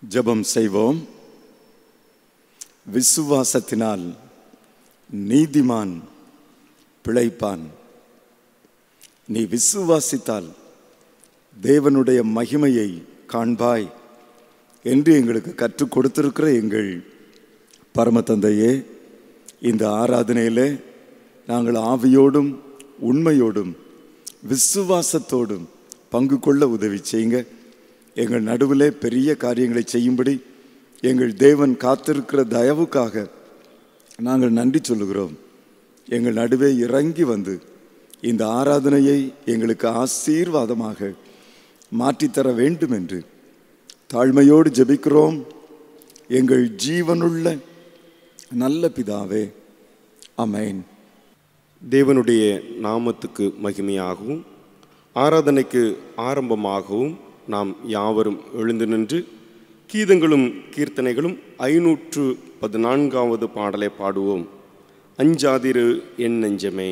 ஜெபம் செய்வோம் விசுவாசத்தினால் நீதிமான் பிழைப்பான் நீ விசுவாசித்தால் தேவனுடைய மகிமையை காண்பாய் என்று எங்களுக்கு கற்றுக் கொடுத்திருக்கிற எங்கள் பரம தந்தையே இந்த ஆராதனையிலே நாங்கள் ஆவியோடும் உண்மையோடும் விசுவாசத்தோடும் பங்கு கொள்ள உதவி செய்யுங்க எங்கள் நடுவிலே பெரிய காரியங்களை செய்யும்படி எங்கள் தேவன் காத்திருக்கிற தயவுக்காக நாங்கள் நன்றி சொல்லுகிறோம் எங்கள் நடுவே இறங்கி வந்து இந்த ஆராதனையை எங்களுக்கு ஆசீர்வாதமாக மாற்றித்தர வேண்டும் என்று தாழ்மையோடு ஜெபிக்கிறோம் எங்கள் ஜீவனுள்ள நல்ல பிதாவே அமேன் தேவனுடைய நாமத்துக்கு மகிமையாகவும் ஆராதனைக்கு ஆரம்பமாகவும் நாம் யாவரும் எழுந்து நின்று கீதங்களும் கீர்த்தனைகளும் ஐநூற்று பதினான்காவது பாடலை பாடுவோம் அஞ்சாதிரு என் நெஞ்சமே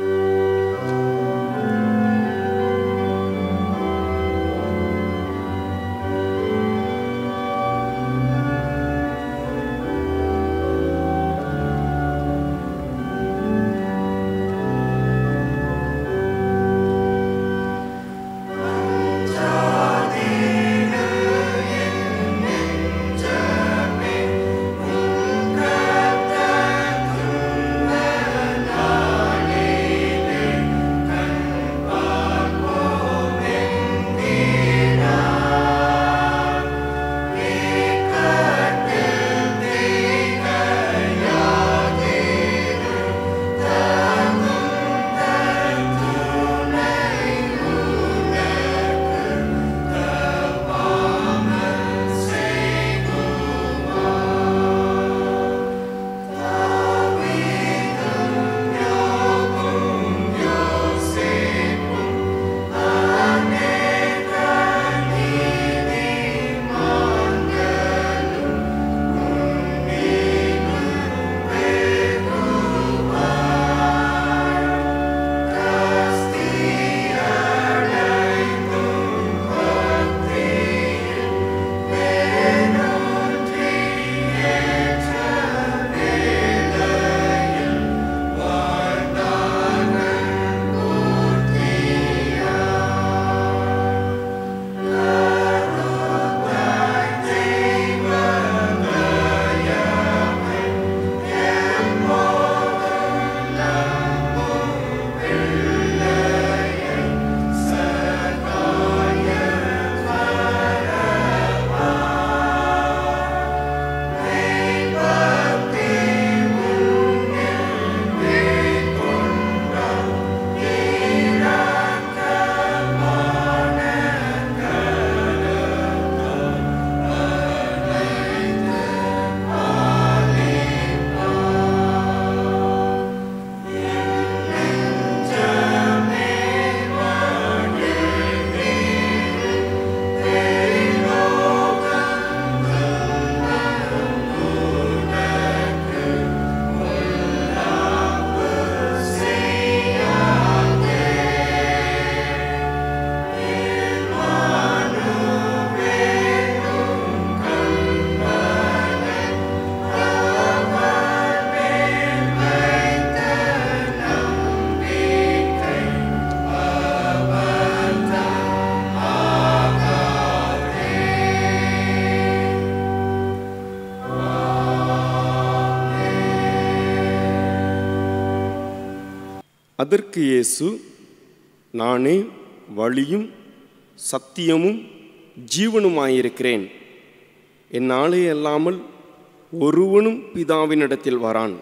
அதற்கு இயேசு நானே வழியும் சத்தியமும் ஜீவனுமாயிருக்கிறேன் என்னாலே அல்லாமல் ஒருவனும் பிதாவினிடத்தில் வரான்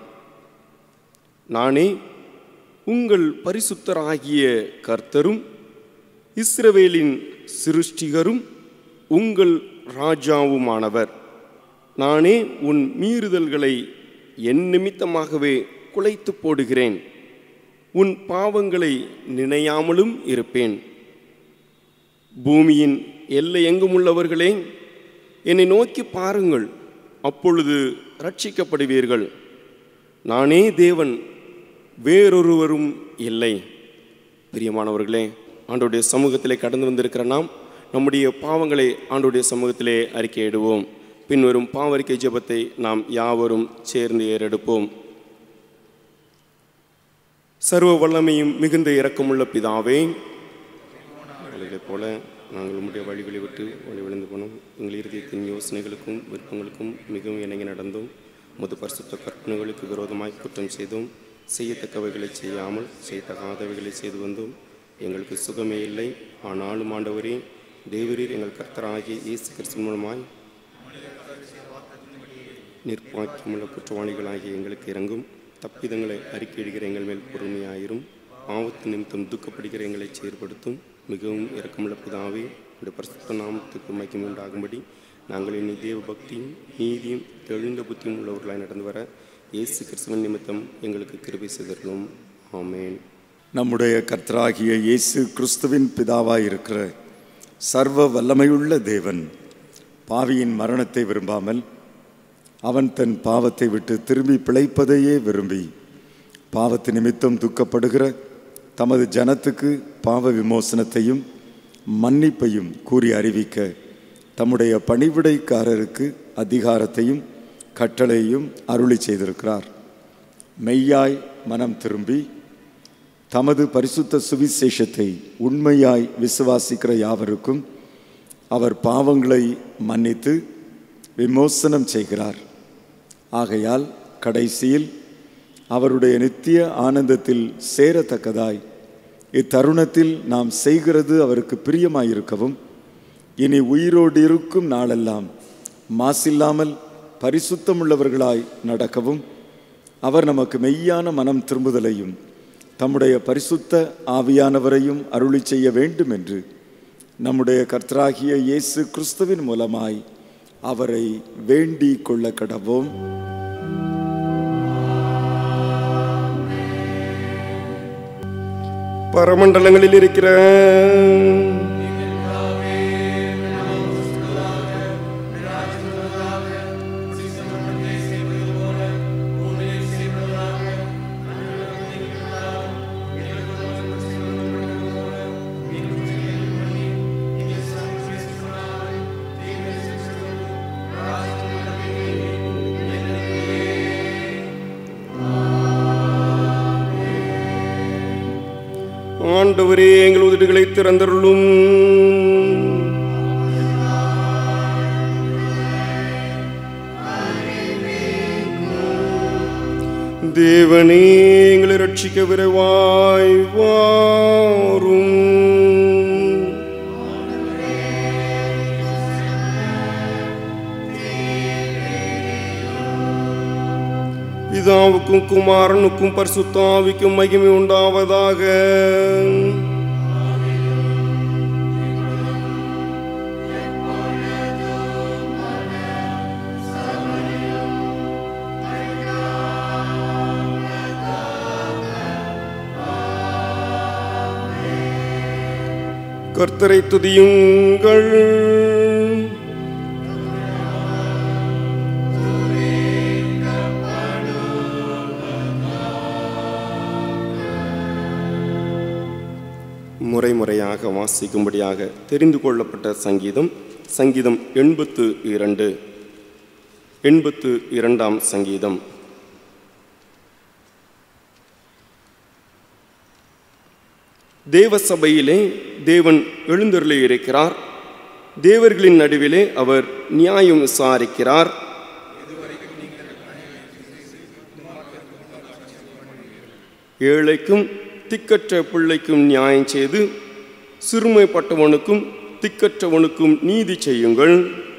நானே உங்கள் பரிசுத்தராகிய கர்த்தரும் இஸ்ரவேலின் சிருஷ்டிகரும் உங்கள் ராஜாவுமானவர் நானே உன் மீறுதல்களை என் நிமித்தமாகவே குலைத்து போடுகிறேன் உன் பாவங்களை நினையாமலும் இருப்பேன் பூமியின் எல்லை எங்கும் உள்ளவர்களே என்னை நோக்கி பாருங்கள் அப்பொழுது ரட்சிக்கப்படுவீர்கள் நானே தேவன் வேறொருவரும் இல்லை பிரியமானவர்களே ஆண்டோடைய சமூகத்திலே கடந்து வந்திருக்கிற நாம் நம்முடைய பாவங்களை ஆண்டோடைய சமூகத்திலே அறிக்கையிடுவோம் பின்வரும் பாவரிக்கை ஜெபத்தை நாம் யாவரும் சேர்ந்து ஏறெடுப்போம் சர்வ வல்லமையும் மிகுந்த இரக்கமுள்ள பிதாவே வழிகளைப் போல நாங்கள் உம்முடைய வழிகளை விட்டு வழி விழுந்து போனோம் எங்கள் இருதயத்தின் யோசனைகளுக்கும் விருப்பங்களுக்கும் மிகவும் இணங்கி நடந்தோம் முது பரிசுத்த கற்பனைகளுக்கு விரோதமாய் குற்றம் செய்தோம் செய்யத்தக்கவைகளை செய்யாமல் செய்யத்தகாதவைகளை செய்து வந்தோம் எங்களுக்கு சுகமே இல்லை ஆனாலும் ஆண்டவரே தேவரீர் எங்கள் கர்த்தராகிய இயேசு கிறிஸ்து மூலமாய் நிர்பாக்கியமுள்ள குற்றவாளிகளாகிய எங்களுக்கு இறங்கும் தப்பிதங்களை அறிக்கையிடுகிற எங்கள் மேல் பொறுமையாயிரும் பாவத்து நிமித்தம் துக்கப்படுகிற எங்களை செயற்படுத்தும் மிகவும் இரக்கமுள்ள பிதாவே இந்த பரிசுத்த நாமத்துக்கு மகிமை உண்டாகும்படி நாங்கள் இனி தேவ பக்தியும் நீதியும் தெளிந்த புத்தியும் உள்ளவர்களாய் நடந்து வர இயேசு கிறிஸ்துவின் நிமித்தம் எங்களுக்கு கிருபை செய்தர்களும் ஆமேன் நம்முடைய கர்த்தராகிய இயேசு கிறிஸ்துவின் பிதாவாய் இருக்கிற சர்வ வல்லமையுள்ள தேவன் பாவியின் மரணத்தை விரும்பாமல் அவன் தன் பாவத்தை விட்டு திரும்பி பிழைப்பதையே விரும்பி பாவத்து நிமித்தம் துக்கப்படுகிற தமது ஜனத்துக்கு பாவ விமோசனத்தையும் மன்னிப்பையும் கூறி அறிவிக்க தம்முடைய பணிவிடைக்காரருக்கு அதிகாரத்தையும் கட்டளையும் அருளி செய்திருக்கிறார் மெய்யாய் மனம் திரும்பி தமது பரிசுத்த சுவிசேஷத்தை உண்மையாய் விசுவாசிக்கிற யாவருக்கும் அவர் பாவங்களை மன்னித்து விமோசனம் செய்கிறார் ஆகையால் கடைசியில் அவருடைய நித்திய ஆனந்தத்தில் சேரத்தக்கதாய் இத்தருணத்தில் நாம் செய்கிறது அவருக்கு பிரியமாயிருக்கவும் இனி உயிரோடு இருக்கும் நாளெல்லாம் மாசில்லாமல் பரிசுத்தமுள்ளவர்களாய் நடக்கவும் அவர் நமக்கு மெய்யான மனம் திரும்புதலையும் தம்முடைய பரிசுத்த ஆவியானவரையும் அருளி செய்ய வேண்டும் என்று நம்முடைய கர்த்தராகிய இயேசு கிறிஸ்துவின் மூலமாய் அவரை வேண்டிக் கொள்ள கடவோம் பரமண்டலங்களில் இருக்கிற ஆண்டவரே எங்கள் உதடுகளை திறந்தருளும் தேவனே எங்களை ரட்சிக்க விரைவாய் வாரும் பிதாவுக்கும் குமாரனுக்கும் பரிசுத்தாவிக்கும் மகிமை உண்டாவதாக கர்த்தரை துதியுங்கள் முறை முறையாக வாசிக்கும்படியாக தெரிந்து கொள்ளப்பட்ட சங்கீதம் சங்கீதம் எண்பத்து இரண்டு எண்பத்து இரண்டாம் சங்கீதம் தேவ சபையிலே தேவன் எழுந்தருளி இருக்கிறார் தேவர்களின் நடுவிலே அவர் நியாயம் விசாரிக்கிறார் ஏழைக்கும் திக்கற்ற பிள்ளைக்கும் நியாயம் செய்து சிறுமைப்பட்டவனுக்கும் திக்கற்றவனுக்கும் நீதி செய்யுங்கள்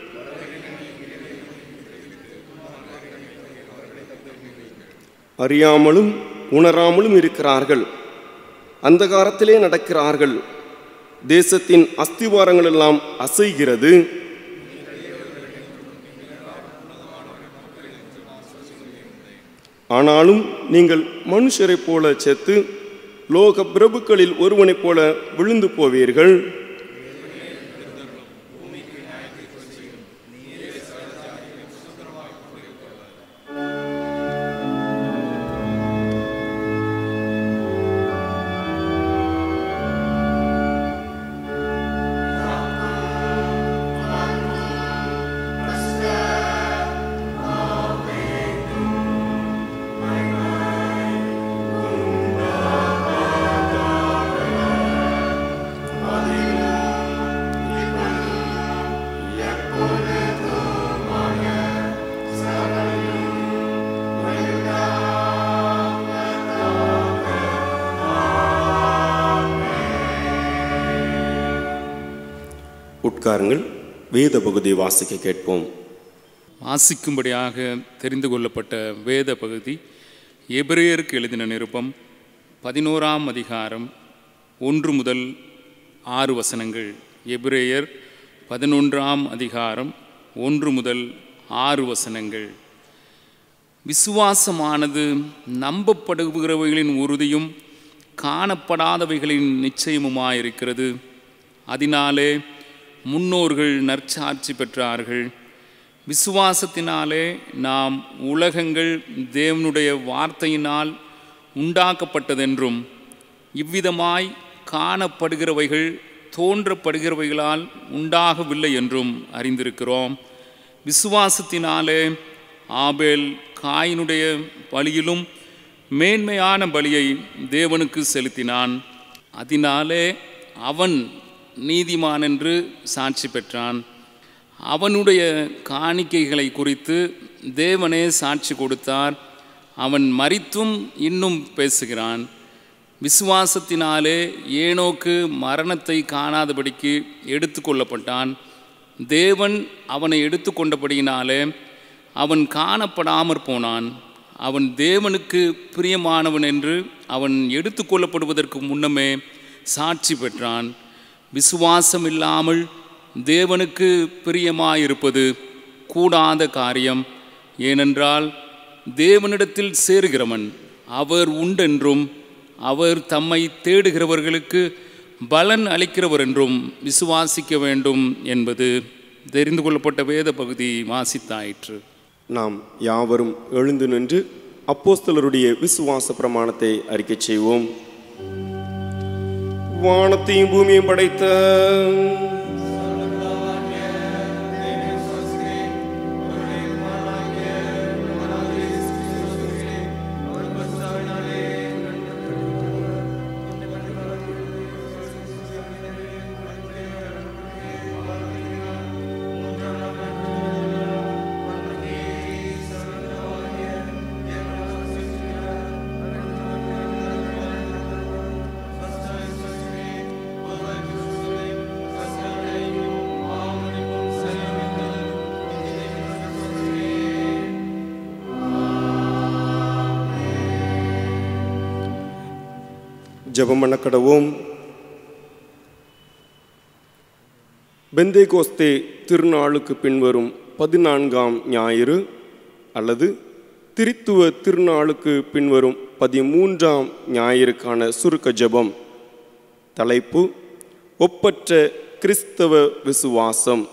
அறியாமலும் உணராமலும் இருக்கிறார்கள் அந்தகாரத்திலே நடக்கிறார்கள் தேசத்தின் அஸ்திவாரங்கள் எல்லாம் அசைகிறது ஆனாலும் நீங்கள் மனுஷரைப் போல செத்து லோக பிரபுக்களில் ஒருவனைப் போல விழுந்து போவீர்கள் Master. உட்காருங்கள் வேத பகுதி வாசிக்க கேட்போம் வாசிக்கும்படியாக தெரிந்து கொள்ளப்பட்ட வேத பகுதி எபிரேயருக்கு எழுதின நிருபம் பதினோராம் அதிகாரம் ஒன்று முதல் ஆறு வசனங்கள் எபிரேயர் பதினொன்றாம் அதிகாரம் ஒன்று முதல் ஆறு வசனங்கள் விசுவாசமானது நம்பப்படுகிறவைகளின் உறுதியும் காணப்படாதவைகளின் நிச்சயமுமாயிருக்கிறது அதனாலே முன்னோர்கள் நற்சாட்சி பெற்றார்கள் விசுவாசத்தினாலே நாம் உலகங்கள் தேவனுடைய வார்த்தையினால் உண்டாக்கப்பட்டதென்றும் இவ்விதமாய் காணப்படுகிறவைகள் தோன்றப்படுகிறவைகளால் உண்டாகவில்லை என்றும் அறிந்திருக்கிறோம் விசுவாசத்தினாலே ஆபேல் காயினுடைய பலியிலும் மேன்மையான பலியை தேவனுக்கு செலுத்தினான் அதனாலே அவன் நீதிமான் என்று சாட்சி பெற்றான் அவனுடைய காணிக்கைகளை குறித்து தேவனே சாட்சி கொடுத்தார் அவன் மரித்தும் இன்னும் பேசுகிறான் விசுவாசத்தினாலே ஏனோக்கு மரணத்தை காணாதபடிக்கு எடுத்துக்கொள்ளப்பட்டான் தேவன் அவனை எடுத்துக்கொண்டபடியினாலே அவன் காணப்படாமற் போனான் அவன் தேவனுக்கு பிரியமானவன் என்று அவன் எடுத்துக்கொள்ளப்படுவதற்கு முன்னமே சாட்சி பெற்றான் விசுவாசம் இல்லாமல் தேவனுக்கு பிரியமாயிருப்பது கூடாத காரியம் ஏனென்றால் தேவனிடத்தில் சேருகிறவன் அவர் உண்டென்றும் அவர் தம்மை தேடுகிறவர்களுக்கு பலன் அளிக்கிறவர் என்றும் விசுவாசிக்க வேண்டும் என்பது தெரிந்து கொள்ளப்பட்ட வேத பகுதி வாசித்தாயிற்று நாம் யாவரும் எழுந்து நின்று அப்போஸ்தலருடைய விசுவாச பிரமாணத்தை அறிக்கை செய்வோம் வானத்தையும் பூமியையும் படைத்த ஜெபம் பண்ண கடவோம் பெந்தே கோஸ்தே திருநாளுக்கு பின்வரும் பதினான்காம் ஞாயிறு அல்லது திரித்துவ திருநாளுக்கு பின்வரும் பதிமூன்றாம் ஞாயிறுக்கான சுருக்க ஜெபம் தலைப்பு ஒப்பற்ற கிறிஸ்தவ விசுவாசம்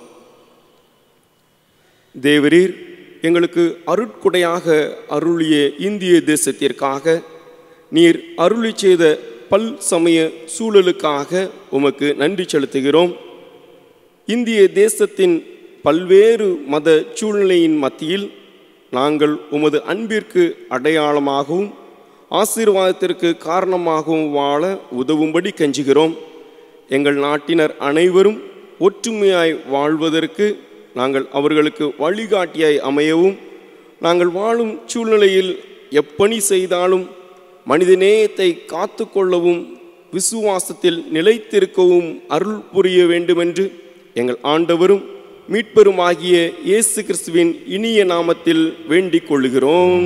தேவரீர் எங்களுக்கு அருட்கொடையாக அருளிய இந்திய தேசத்திற்காக நீர் அருளி செய்த பல் சமய சூழலுக்காக உமக்கு நன்றி செலுத்துகிறோம் இந்திய தேசத்தின் பல்வேறு மத சூழ்நிலையின் மத்தியில் நாங்கள் உமது அன்பிற்கு அடையாளமாகவும் ஆசீர்வாதத்திற்கு காரணமாகவும் வாழ உதவும்படி கெஞ்சுகிறோம் எங்கள் நாட்டினர் அனைவரும் ஒற்றுமையாய் வாழ்வதற்கு நாங்கள் அவர்களுக்கு வழிகாட்டியாய் அமையவும் நாங்கள் வாழும் சூழ்நிலையில் எப்பணி செய்தாலும் மனிதநேயத்தை காத்து கொள்ளவும் விசுவாசத்தில் நிலைத்திருக்கவும் அருள் புரிய வேண்டுமென்று எங்கள் ஆண்டவரும் மீட்பெருமாகிய இயேசு கிறிஸ்துவின் இனிய நாமத்தில் வேண்டிக் கொள்கிறோம்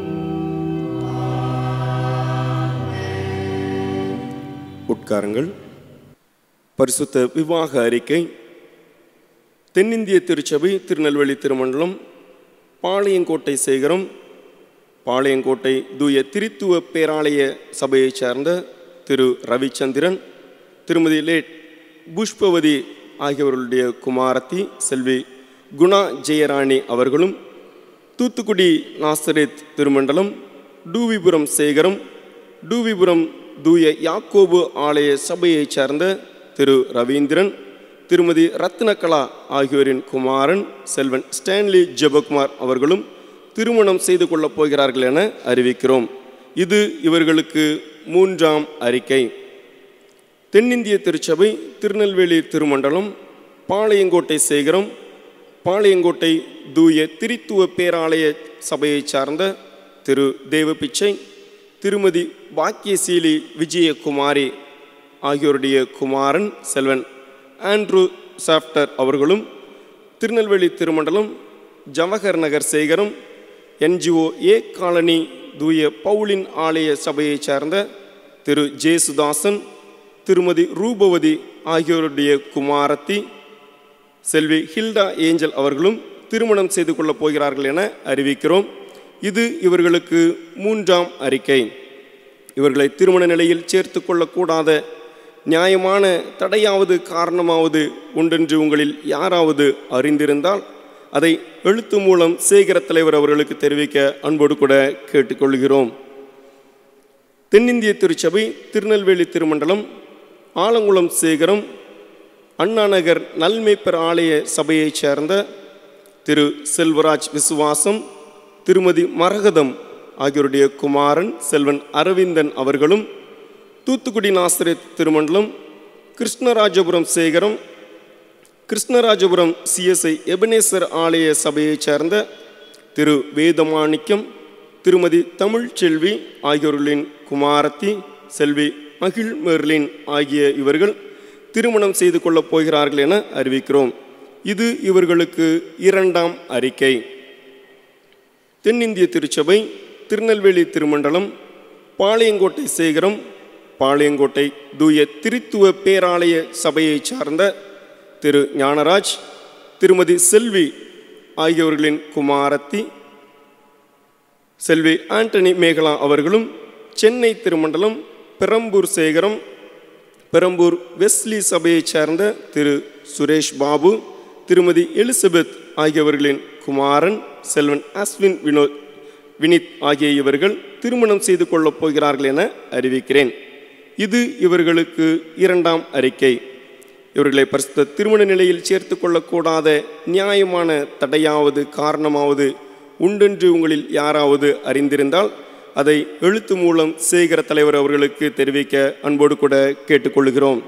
உட்காருங்கள் பரிசுத்த விவாக அறிக்கை தென்னிந்திய திருச்சபை திருநெல்வேலி திருமண்டலம் பாளையங்கோட்டை சேகரம் பாளையங்கோட்டை தூய திரித்துவ பேராலய சபையைச் சார்ந்த திரு ரவிச்சந்திரன் திருமதி லேட் புஷ்பவதி ஆகியவர்களுடைய குமாரத்தி செல்வி குணா ஜெயராணி அவர்களும் தூத்துக்குடி நாசரேத் திருமண்டலம் டூவிபுரம் சேகரம் டூவிபுரம் தூய யாக்கோபு ஆலய சபையைச் சார்ந்த திரு ரவீந்திரன் திருமதி ரத்னகலா ஆகியோரின் குமாரன் செல்வன் ஸ்டான்லி ஜெபகுமார் அவர்களும் திருமணம் செய்து கொள்ளப் போகிறார்கள் என அறிவிக்கிறோம் இது இவர்களுக்கு மூன்றாம் அறிக்கை தென்னிந்திய திருச்சபை திருநெல்வேலி திருமண்டலம் பாளையங்கோட்டை சேகரம் பாளையங்கோட்டை தூய திரித்துவ பேராலய சபையைச் சார்ந்த திரு தேவபிச்சை திருமதி பாக்கியசீலி விஜயகுமாரி ஆகியோருடைய குமாரன் செல்வன் ஆண்ட்ரூ சாப்டர் அவர்களும் திருநெல்வேலி திருமண்டலம் ஜவஹர் நகர் சேகரம் என்ஜிஓ ஏ காலனி தூய பவுலின் ஆலய சபையைச் சார்ந்த திரு ஜேசுதாசன் திருமதி ரூபவதி ஆகியோருடைய குமாரத்தி செல்வி ஹில்டா ஏஞ்சல் அவர்களும் திருமணம் செய்து கொள்ளப் போகிறார்கள் என அறிவிக்கிறோம் இது இவர்களுக்கு மூன்றாம் அறிக்கை இவர்களை திருமண நிலையில் சேர்த்து கொள்ளக்கூடாத நியாயமான தடையாவது காரணமாவது உண்டென்று உங்களில் யாராவது அறிந்திருந்தால் அதை எழுத்து மூலம் சேகர தலைவர் அவர்களுக்கு தெரிவிக்க அன்போடு கூட கேட்டுக்கொள்கிறோம் தென்னிந்திய திருச்சபை திருநெல்வேலி திருமண்டலம் ஆலங்குளம் சேகரம் அண்ணாநகர் நல்மேப்பர் ஆலய சபையைச் சேர்ந்த திரு செல்வராஜ் விசுவாசம் திருமதி மரகதம் ஆகியோருடைய குமாரன் செல்வன் அரவிந்தன் அவர்களும் தூத்துக்குடி நாசிரியர் திருமண்டலம் கிருஷ்ணராஜபுரம் சேகரம் கிருஷ்ணராஜபுரம் சிஎஸ்ஐ எபனேசர் ஆலய சபையைச் சேர்ந்த திரு வேதமாணிக்கம் திருமதி தமிழ்ச்செல்வி ஆகியோர்களின் குமாரத்தி செல்வி மகிழ் மெர்லின் ஆகிய இவர்கள் திருமணம் செய்து கொள்ளப் போகிறார்கள் என அறிவிக்கிறோம் இது இவர்களுக்கு இரண்டாம் அறிக்கை தென்னிந்திய திருச்சபை திருநெல்வேலி திருமண்டலம் பாளையங்கோட்டை சேகரம் பாளையங்கோட்டை தூய திரித்துவ பேராலய சபையைச் சார்ந்த திரு ஞானராஜ் திருமதி செல்வி ஆகியவர்களின் குமாரத்தி செல்வி ஆண்டனி மேகலா அவர்களும் சென்னை திருமண்டலம் பெரம்பூர் சேகரம் பெரம்பூர் வெஸ்லி சபையைச் சேர்ந்த திரு சுரேஷ் பாபு திருமதி எலிசபெத் ஆகியவர்களின் குமாரன் செல்வன் அஸ்வின் வினோத் வினித் ஆகிய இவர்கள் திருமணம் செய்து கொள்ளப் போகிறார்கள் என அறிவிக்கிறேன் இது இவர்களுக்கு இரண்டாம் அறிக்கை இவர்களை பரிசுத்த திருமண நிலையில் சேர்த்து கொள்ளக்கூடாத நியாயமான தடையாவது காரணமாவது உண்டென்று உங்களில் யாராவது அறிந்திருந்தால் அதை எழுத்து மூலம் சேகர தலைவர் அவர்களுக்கு தெரிவிக்க அன்போடு கூட கேட்டுக்கொள்கிறோம்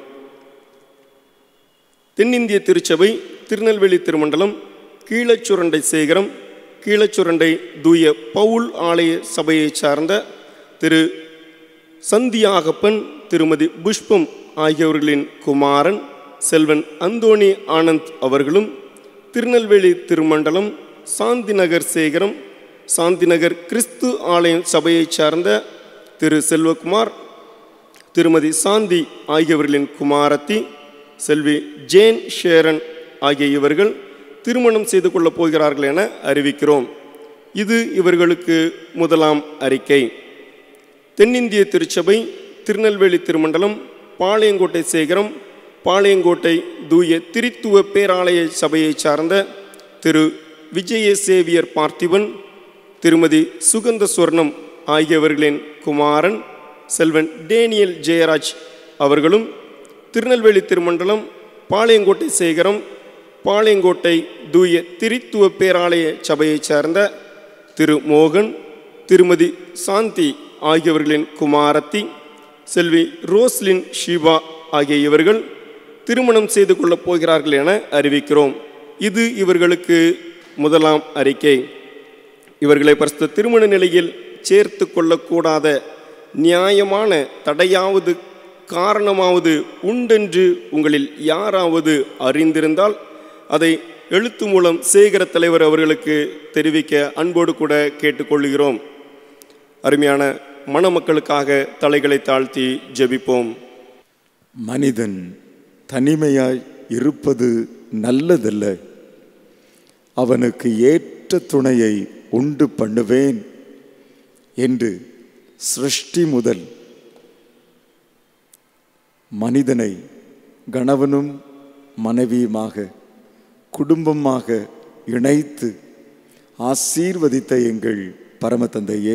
தென்னிந்திய திருச்சபை திருநெல்வேலி திருமண்டலம் கீழச்சுரண்டை சேகரம் கீழச்சுரண்டை தூய பவுல் ஆலய சபையைச் சார்ந்த திரு சந்தியாகப்பன் திருமதி புஷ்பம் ஆகியவர்களின் குமாரன் செல்வன் அந்தோணி ஆனந்த் அவர்களும் திருநெல்வேலி திருமண்டலம் சாந்தி நகர் சேகரம் சாந்தி நகர் கிறிஸ்து ஆலய சபையைச் சார்ந்த திரு செல்வகுமார் திருமதி சாந்தி ஆகியவர்களின் குமாரத்தி செல்வி ஜேன் ஷேரன் ஆகிய இவர்கள் திருமணம் செய்து கொள்ளப் போகிறார்கள் என அறிவிக்கிறோம் இது இவர்களுக்கு முதலாம் அறிக்கை தென்னிந்திய திருச்சபை திருநெல்வேலி திருமண்டலம் பாளையங்கோட்டை சேகரம் பாளையங்கோட்டை தூய திரித்துவ பேராலய சபையைச் சார்ந்த திரு விஜய சேவியர் பார்த்திபன் திருமதி சுகந்த சுவர்ணம் ஆகியவர்களின் குமாரன் செல்வன் டேனியல் ஜெயராஜ் அவர்களும் திருநெல்வேலி திருமண்டலம் பாளையங்கோட்டை சேகரம் பாளையங்கோட்டை தூய திரித்துவ பேராலய சபையைச் சார்ந்த திரு மோகன் திருமதி சாந்தி ஆகியவர்களின் குமாரத்தி செல்வி ரோஸ்லின் ஷிவா ஆகிய இவர்கள் திருமணம் செய்து கொள்ளப் போகிறார்கள் என அறிவிக்கிறோம் இது இவர்களுக்கு முதலாம் அறிக்கை இவர்களை பரிசுத்த திருமண நிலையில் சேர்த்து கொள்ளக்கூடாத நியாயமான தடையாவது காரணமாவது உண்டென்று உங்களில் யாராவது அறிந்திருந்தால் அதை எழுத்து மூலம் சேகர தலைவர் அவர்களுக்கு தெரிவிக்க அன்போடு கூட கேட்டுக்கொள்கிறோம் அருமையான மணமக்களுக்காக தலைகளை தாழ்த்தி ஜெபிப்போம் மனிதன் தனிமையாய் இருப்பது நல்லதல்ல அவனுக்கு ஏற்ற துணையை உண்டு பண்ணுவேன் என்று சிருஷ்டி முதல் மனிதனை கணவனும் மனைவியுமாக குடும்பமாக இணைத்து ஆசீர்வதித்த எங்கள் பரமதந்தையே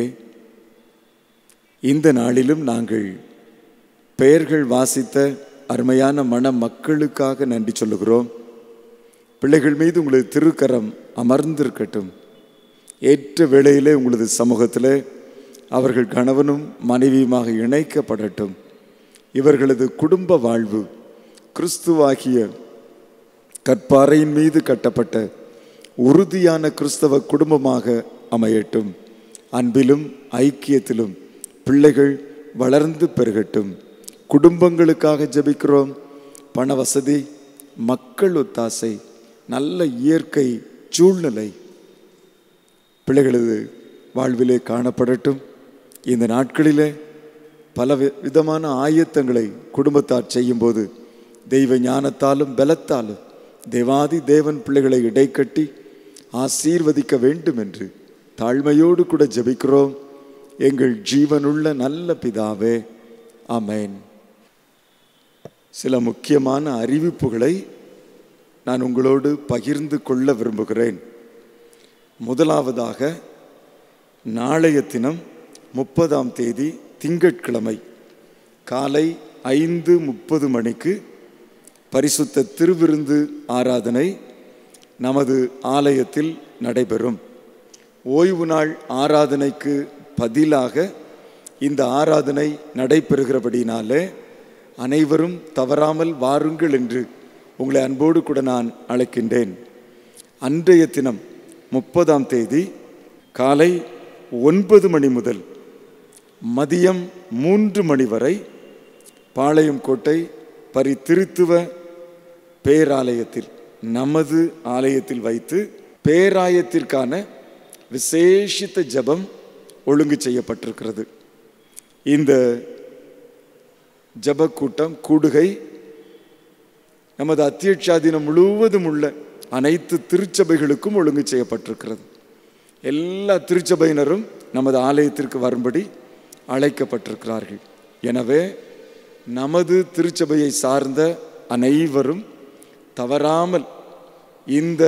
இந்த நாளிலும் நாங்கள் பெயர்கள் வாசித்த அருமையான மன மக்களுக்காக நன்றி சொல்லுகிறோம் பிள்ளைகள் மீது உங்களது திருக்கரம் அமர்ந்திருக்கட்டும் ஏற்ற வேளையிலே உங்களது சமூகத்தில் அவர்கள் கணவனும் மனைவியுமாக இணைக்கப்படட்டும் இவர்களது குடும்ப வாழ்வு கிறிஸ்துவாகிய கற்பாறையின் மீது கட்டப்பட்ட உறுதியான கிறிஸ்தவ குடும்பமாக அமையட்டும் அன்பிலும் ஐக்கியத்திலும் பிள்ளைகள் வளர்ந்து பெருகட்டும் குடும்பங்களுக்காக ஜெபிக்கிறோம் பண வசதி மக்கள் ஒத்தாசை நல்ல இயற்கை சூழ்நிலை பிள்ளைகளது வாழ்விலே காணப்படட்டும் இந்த நாட்களிலே பல வி- விதமான ஆயத்தங்களை குடும்பத்தார் செய்யும்போது தெய்வ ஞானத்தாலும் பலத்தாலும் தேவாதி தேவன் பிள்ளைகளை இடைக்கட்டி ஆசீர்வதிக்க வேண்டும் என்று தாழ்மையோடு கூட ஜெபிக்கிறோம் எங்கள் ஜீவனுள்ள நல்ல பிதாவே ஆமென் சில முக்கியமான அறிவிப்புகளை நான் உங்களோடு பகிர்ந்து கொள்ள விரும்புகிறேன் முதலாவதாக நாளைய தினம் முப்பதாம் தேதி திங்கட்கிழமை காலை ஐந்து முப்பது மணிக்கு பரிசுத்த திருவிருந்து ஆராதனை நமது ஆலயத்தில் நடைபெறும் ஓய்வு நாள் ஆராதனைக்கு பதிலாக இந்த ஆராதனை நடைபெறுகிறபடினாலே அனைவரும் தவறாமல் வாருங்கள் என்று உங்களை அன்போடு கூட நான் அழைக்கின்றேன் அன்றைய தினம் முப்பதாம் தேதி காலை ஒன்பது மணி முதல் மதியம் மூன்று மணி வரை பாளையம் கோட்டை பரிதிருத்துவ பேராலயத்தில் நமது ஆலயத்தில் வைத்து பேராயத்திற்கான விசேஷித்த ஜெபம் ஒழுங்கு செய்யப்பட்டிருக்கிறது இந்த ஜெப கூட்டம் கூடுகை நமது அத்தியட்சாதீனம் முழுவதும் உள்ள அனைத்து திருச்சபைகளுக்கும் ஒழுங்கு செய்யப்பட்டிருக்கிறது எல்லா திருச்சபையினரும் நமது ஆலயத்திற்கு வரும்படி அழைக்கப்பட்டிருக்கிறார்கள் எனவே நமது திருச்சபையை சார்ந்த அனைவரும் தவறாமல் இந்த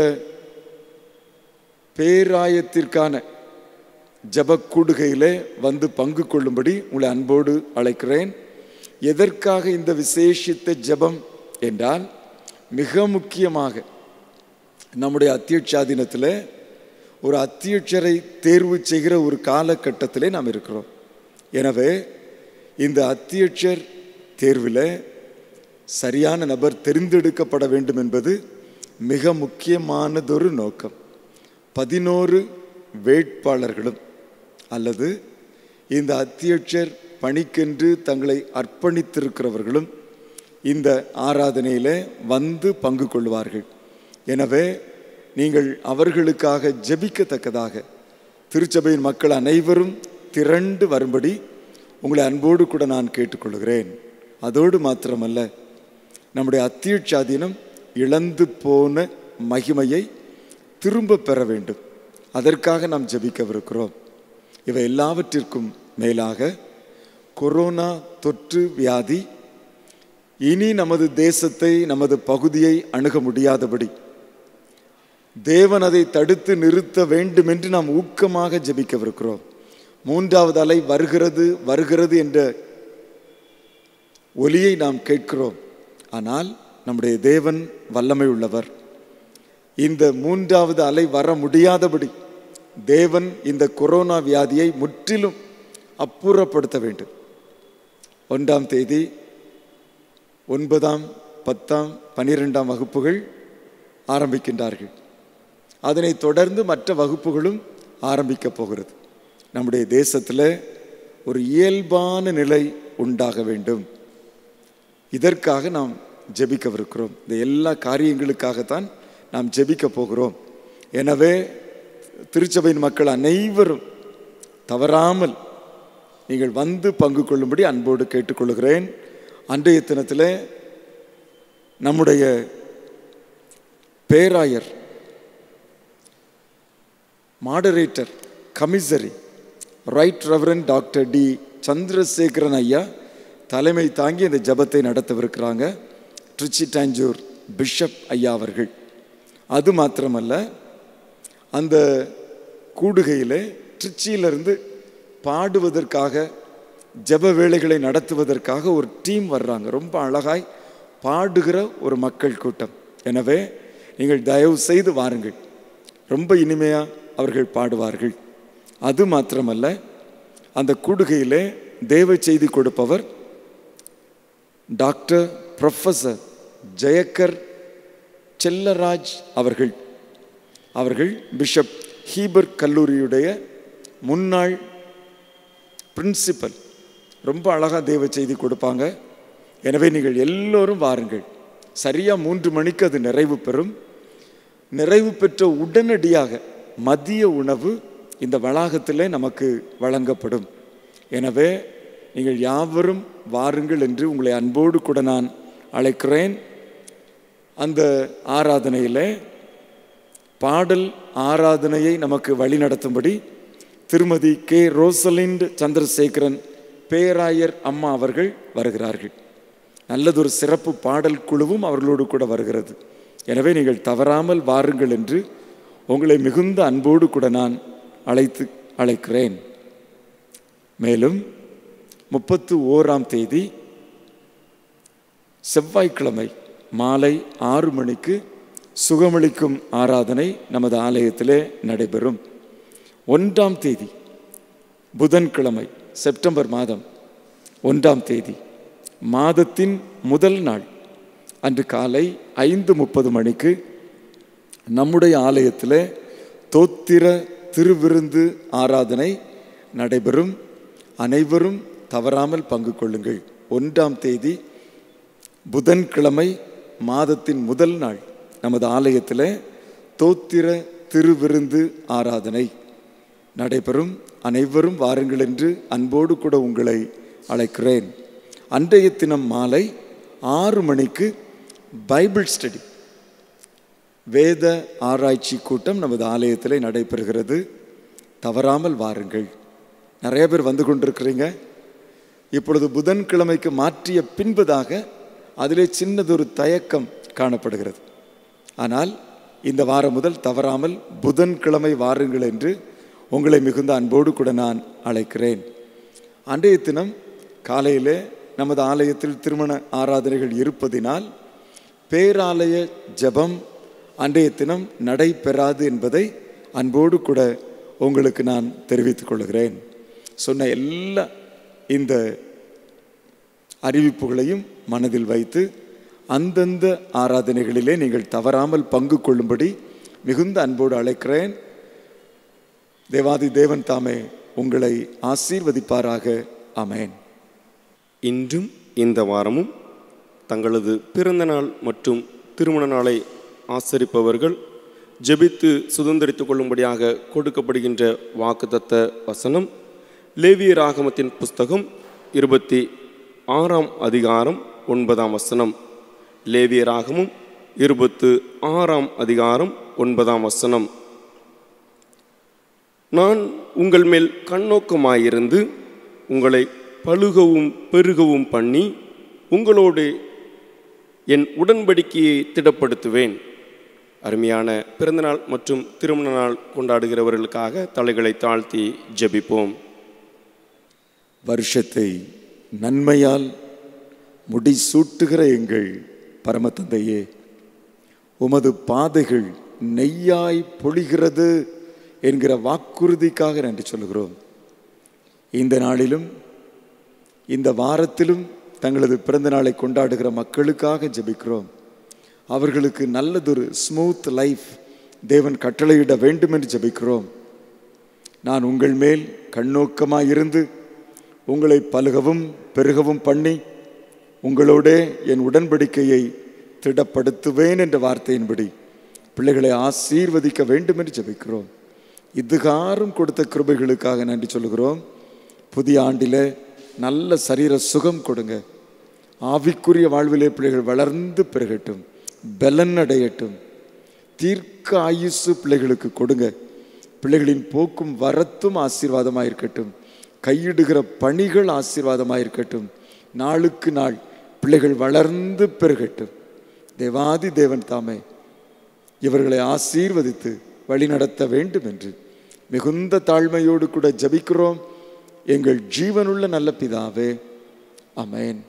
பேராயத்திற்கான ஜபக்கூடுகையிலே வந்து பங்கு கொள்ளும்படி உங்களை அன்போடு அழைக்கிறேன் எதற்காக இந்த விசேஷித்த ஜெபம் என்றால் மிக முக்கியமாக நம்முடைய அத்தியட்சாதீனத்தில் ஒரு அத்தியட்சரை தேர்வு செய்கிற ஒரு காலகட்டத்திலே நாம் இருக்கிறோம் எனவே இந்த அத்தியட்சர் தேர்வில் சரியான நபர் தெரிந்தெடுக்கப்பட வேண்டும் என்பது மிக முக்கியமானதொரு நோக்கம் பதினோரு வேட்பாளர்களும் அல்லது இந்த அத்தியட்சர் பணிக்கென்று தங்களை அர்ப்பணித்திருக்கிறவர்களும் இந்த ஆராதனையிலே வந்து பங்கு கொள்வார்கள் எனவே நீங்கள் அவர்களுக்காக ஜெபிக்கத்தக்கதாக திருச்சபையின் மக்கள் அனைவரும் திரண்டு வரும்படி உங்களை அன்போடு கூட நான் கேட்டுக்கொள்கிறேன் அதோடு மாத்திரமல்ல நம்முடைய அத்தியட்சாதீனம் இழந்து போன மகிமையை திரும்ப பெற வேண்டும் அதற்காக நாம் ஜெபிக்கவிருக்கிறோம் இவை எல்லாவற்றிற்கும் மேலாக கொரோனா தொற்று வியாதி இனி நமது தேசத்தை நமது பகுதியை அணுக முடியாதபடி தேவன் அதை தடுத்து நிறுத்த வேண்டும் என்று நாம் ஊக்கமாக ஜெபிக்கவிருக்கிறோம் மூன்றாவது அலை வருகிறது வருகிறது என்ற ஒலியை நாம் கேட்கிறோம் ஆனால் நம்முடைய தேவன் வல்லமை உள்ளவர் இந்த மூன்றாவது அலை வர முடியாதபடி தேவன் இந்த கொரோனா வியாதியை முற்றிலும் அப்புறப்படுத்த வேண்டும் ஒன்றாம் தேதி ஒன்பதாம் பத்தாம் பனிரெண்டாம் வகுப்புகள் ஆரம்பிக்கின்றார்கள் அதனைத் தொடர்ந்து மற்ற வகுப்புகளும் ஆரம்பிக்கப் போகிறது நம்முடைய தேசத்தில் ஒரு இயல்பான நிலை உண்டாக வேண்டும் இதற்காக நாம் ஜெபிக்கவிருக்கிறோம் இந்த எல்லா காரியங்களுக்காகத்தான் நாம் ஜெபிக்க போகிறோம் எனவே திருச்சபையின் மக்கள் அனைவரும் தவறாமல் நீங்கள் வந்து பங்கு கொள்ளும்படி அன்போடு கேட்டுக்கொள்கிறேன் அன்றைய தினத்தில் நம்முடைய பேராயர் moderator commissary right reverend doctor T Chandrasekaran ஐயா தலைமை தாங்கி இந்த ஜபத்தை நடத்தவிருக்கிறாங்க ட்ரிச்சி டாஞ்சூர் பிஷப் ஐயா அவர்கள் அது மாத்திரமல்ல அந்த கூடுகையில் ட்ரிச்சியிலிருந்து பாடுவதற்காக ஜெப வேலைகளை நடத்துவதற்காக ஒரு டீம் வர்றாங்க ரொம்ப அழகாய் பாடுகிற ஒரு மக்கள் கூட்டம் எனவே நீங்கள் தயவு செய்து வாருங்கள் ரொம்ப இனிமையாக அவர்கள் பாடுவார்கள் அது மாத்திரமல்ல அந்த கூடுகையிலே தேவ செய்தி கொடுப்பவர் டாக்டர் ப்ரொஃபஸர் ஜெயக்கர் செல்லராஜ் அவர்கள் அவர்கள் பிஷப் ஹீபர் கல்லூரியுடைய முன்னாள் பிரின்சிபல் ரொம்ப அழகாக தேவ செய்தி கொடுப்பாங்க எனவே நீங்கள் எல்லோரும் வாருங்கள் சரியாக மூன்று மணிக்கு அது நிறைவு பெறும் நிறைவு பெற்ற உடனடியாக மதிய உணவு இந்த வளாகத்திலே நமக்கு வழங்கப்படும் எனவே நீங்கள் யாவரும் வாருங்கள் என்று உங்களை அன்போடு கூட நான் அழைக்கிறேன் அந்த ஆராதனையில் பாடல் ஆராதனையை நமக்கு வழிநடத்தும்படி திருமதி கே ரோசலிண்ட் சந்திரசேகரன் பேராயர் அம்மா அவர்கள் வருகிறார்கள் நல்லதொரு சிறப்பு பாடல் குழுவும் அவர்களோடு கூட வருகிறது எனவே நீங்கள் தவறாமல் வாருங்கள் என்று உங்களை மிகுந்த அன்போடு கூட நான் அழைத்து அழைக்கிறேன் மேலும் முப்பத்து ஓராம் தேதி செவ்வாய்க்கிழமை மாலை ஆறு மணிக்கு சுகமளிக்கும் ஆராதனை நமது ஆலயத்திலே நடைபெறும் ஒன்றாம் தேதி புதன்கிழமை செப்டம்பர் மாதம் ஒன்றாம் தேதி மாதத்தின் முதல் நாள் அன்று காலை ஐந்து முப்பது மணிக்கு நம்முடைய ஆலயத்தில் தோத்திர திருவிருந்து ஆராதனை நடைபெறும் அனைவரும் தவறாமல் பங்கு கொள்ளுங்கள் ஒன்றாம் தேதி புதன்கிழமை மாதத்தின் முதல் நாள் நமது ஆலயத்தில் தோத்திர திருவிருந்து ஆராதனை நடைபெறும் அனைவரும் வாருங்கள் என்று அன்போடு கூட உங்களை அழைக்கிறேன் அன்றைய தினம் மாலை ஆறு மணிக்கு பைபிள் ஸ்டடி வேத ஆராய்ச்சி கூட்டம் நமது ஆலயத்தில் நடைபெறுகிறது தவறாமல் வாருங்கள் நிறைய பேர் வந்து கொண்டிருக்கிறீங்க இப்பொழுது புதன்கிழமைக்கு மாற்றிய பின்பதாக அதிலே சின்னதொரு தயக்கம் காணப்படுகிறது ஆனால் இந்த வாரம் முதல் தவறாமல் புதன்கிழமை வாருங்கள் என்று உங்களை மிகுந்த அன்போடு கூட நான் அழைக்கிறேன் அன்றைய தினம் காலையிலே நமது ஆலயத்தில் திருமண ஆராதனைகள் இருப்பதினால் பேராலய ஜெபம் அன்றைய தினம் நடைபெறாது என்பதை அன்போடு கூட உங்களுக்கு நான் தெரிவித்துக் கொள்கிறேன் சொன்ன எல்லா இந்த அறிவிப்புகளையும் மனதில் வைத்து அந்தந்த ஆராதனைகளிலே நீங்கள் தவறாமல் பங்கு கொள்ளும்படி மிகுந்த அன்போடு அழைக்கிறேன் தேவாதி தேவன் தாமே உங்களை ஆசீர்வதிப்பாராக அமேன் இன்றும் இந்த வாரமும் தங்களது பிறந்த நாள் மற்றும் திருமண நாளை ஆசரிப்பவர்கள் ஜெபித்து சுதந்திரித்துக் கொள்ளும்படியாக கொடுக்கப்படுகின்ற வாக்குத்தத்த வசனம் லேவிய ராகமத்தின் புஸ்தகம் இருபத்தி ஆறாம் அதிகாரம் ஒன்பதாம் வசனம் லேவிய ராகமும் இருபத்து ஆறாம் அதிகாரம் ஒன்பதாம் வசனம் நான் உங்கள் மேல் கண்ணோக்கமாயிருந்து உங்களை பழுகவும் பெருகவும் பண்ணி உங்களோடு என் உடன்படிக்கையை திடப்படுத்துவேன் அருமையான பிறந்தநாள் மற்றும் திருமண நாள் கொண்டாடுகிறவர்களுக்காக தலைகளை தாழ்த்தி ஜெபிப்போம் வருஷத்தை நன்மையால் முடிசூட்டுகிற எங்கள் பரமதந்தையே உமது பாதைகள் நெய்யாய் பொழிகிறது என்கிற வாக்குறுதிக்காக நன்றி சொல்கிறோம் இந்த நாளிலும் இந்த வாரத்திலும் தங்களது பிறந்த நாளை கொண்டாடுகிற மக்களுக்காக ஜெபிக்கிறோம் அவர்களுக்கு நல்லதொரு ஸ்மூத் லைஃப் தேவன் கட்டளையிட வேண்டும் என்று ஜெபிக்கிறோம் நான் உங்கள் மேல் கண்ணோக்கமாக இருந்து உங்களை பலுகவும் பெருகவும் பண்ணி உங்களோடே என் உடன்படிக்கையை திடப்படுத்துவேன் என்ற வார்த்தையின்படி பிள்ளைகளை ஆசீர்வதிக்க வேண்டும் என்று ஜெபிக்கிறோம் இதுகாரும் கொடுத்த கிருபைகளுக்காக நன்றி சொல்கிறோம் புதிய ஆண்டில் நல்ல சரீர சுகம் கொடுங்க ஆவிக்குரிய வாழ்விலே பிள்ளைகள் வளர்ந்து பெருகட்டும் பலன் அடையட்டும் தீர்க்க ஆயுசு பிள்ளைகளுக்கு கொடுங்க பிள்ளைகளின் போக்கும் வரத்தும் ஆசீர்வாதமாக இருக்கட்டும் கையிடுகிற பணிகள் ஆசீர்வாதமாக இருக்கட்டும் நாளுக்கு நாள் பிள்ளைகள் வளர்ந்து பெருகட்டும் தேவாதி தேவன் தாமே இவர்களை ஆசீர்வதித்து வழிநடத்த வேண்டும் என்று மிகுந்த தாழ்மையோடு கூட ஜபிக்கிறோம் எங்கள் ஜீவனுள்ள நல்ல பிதாவே அமேன்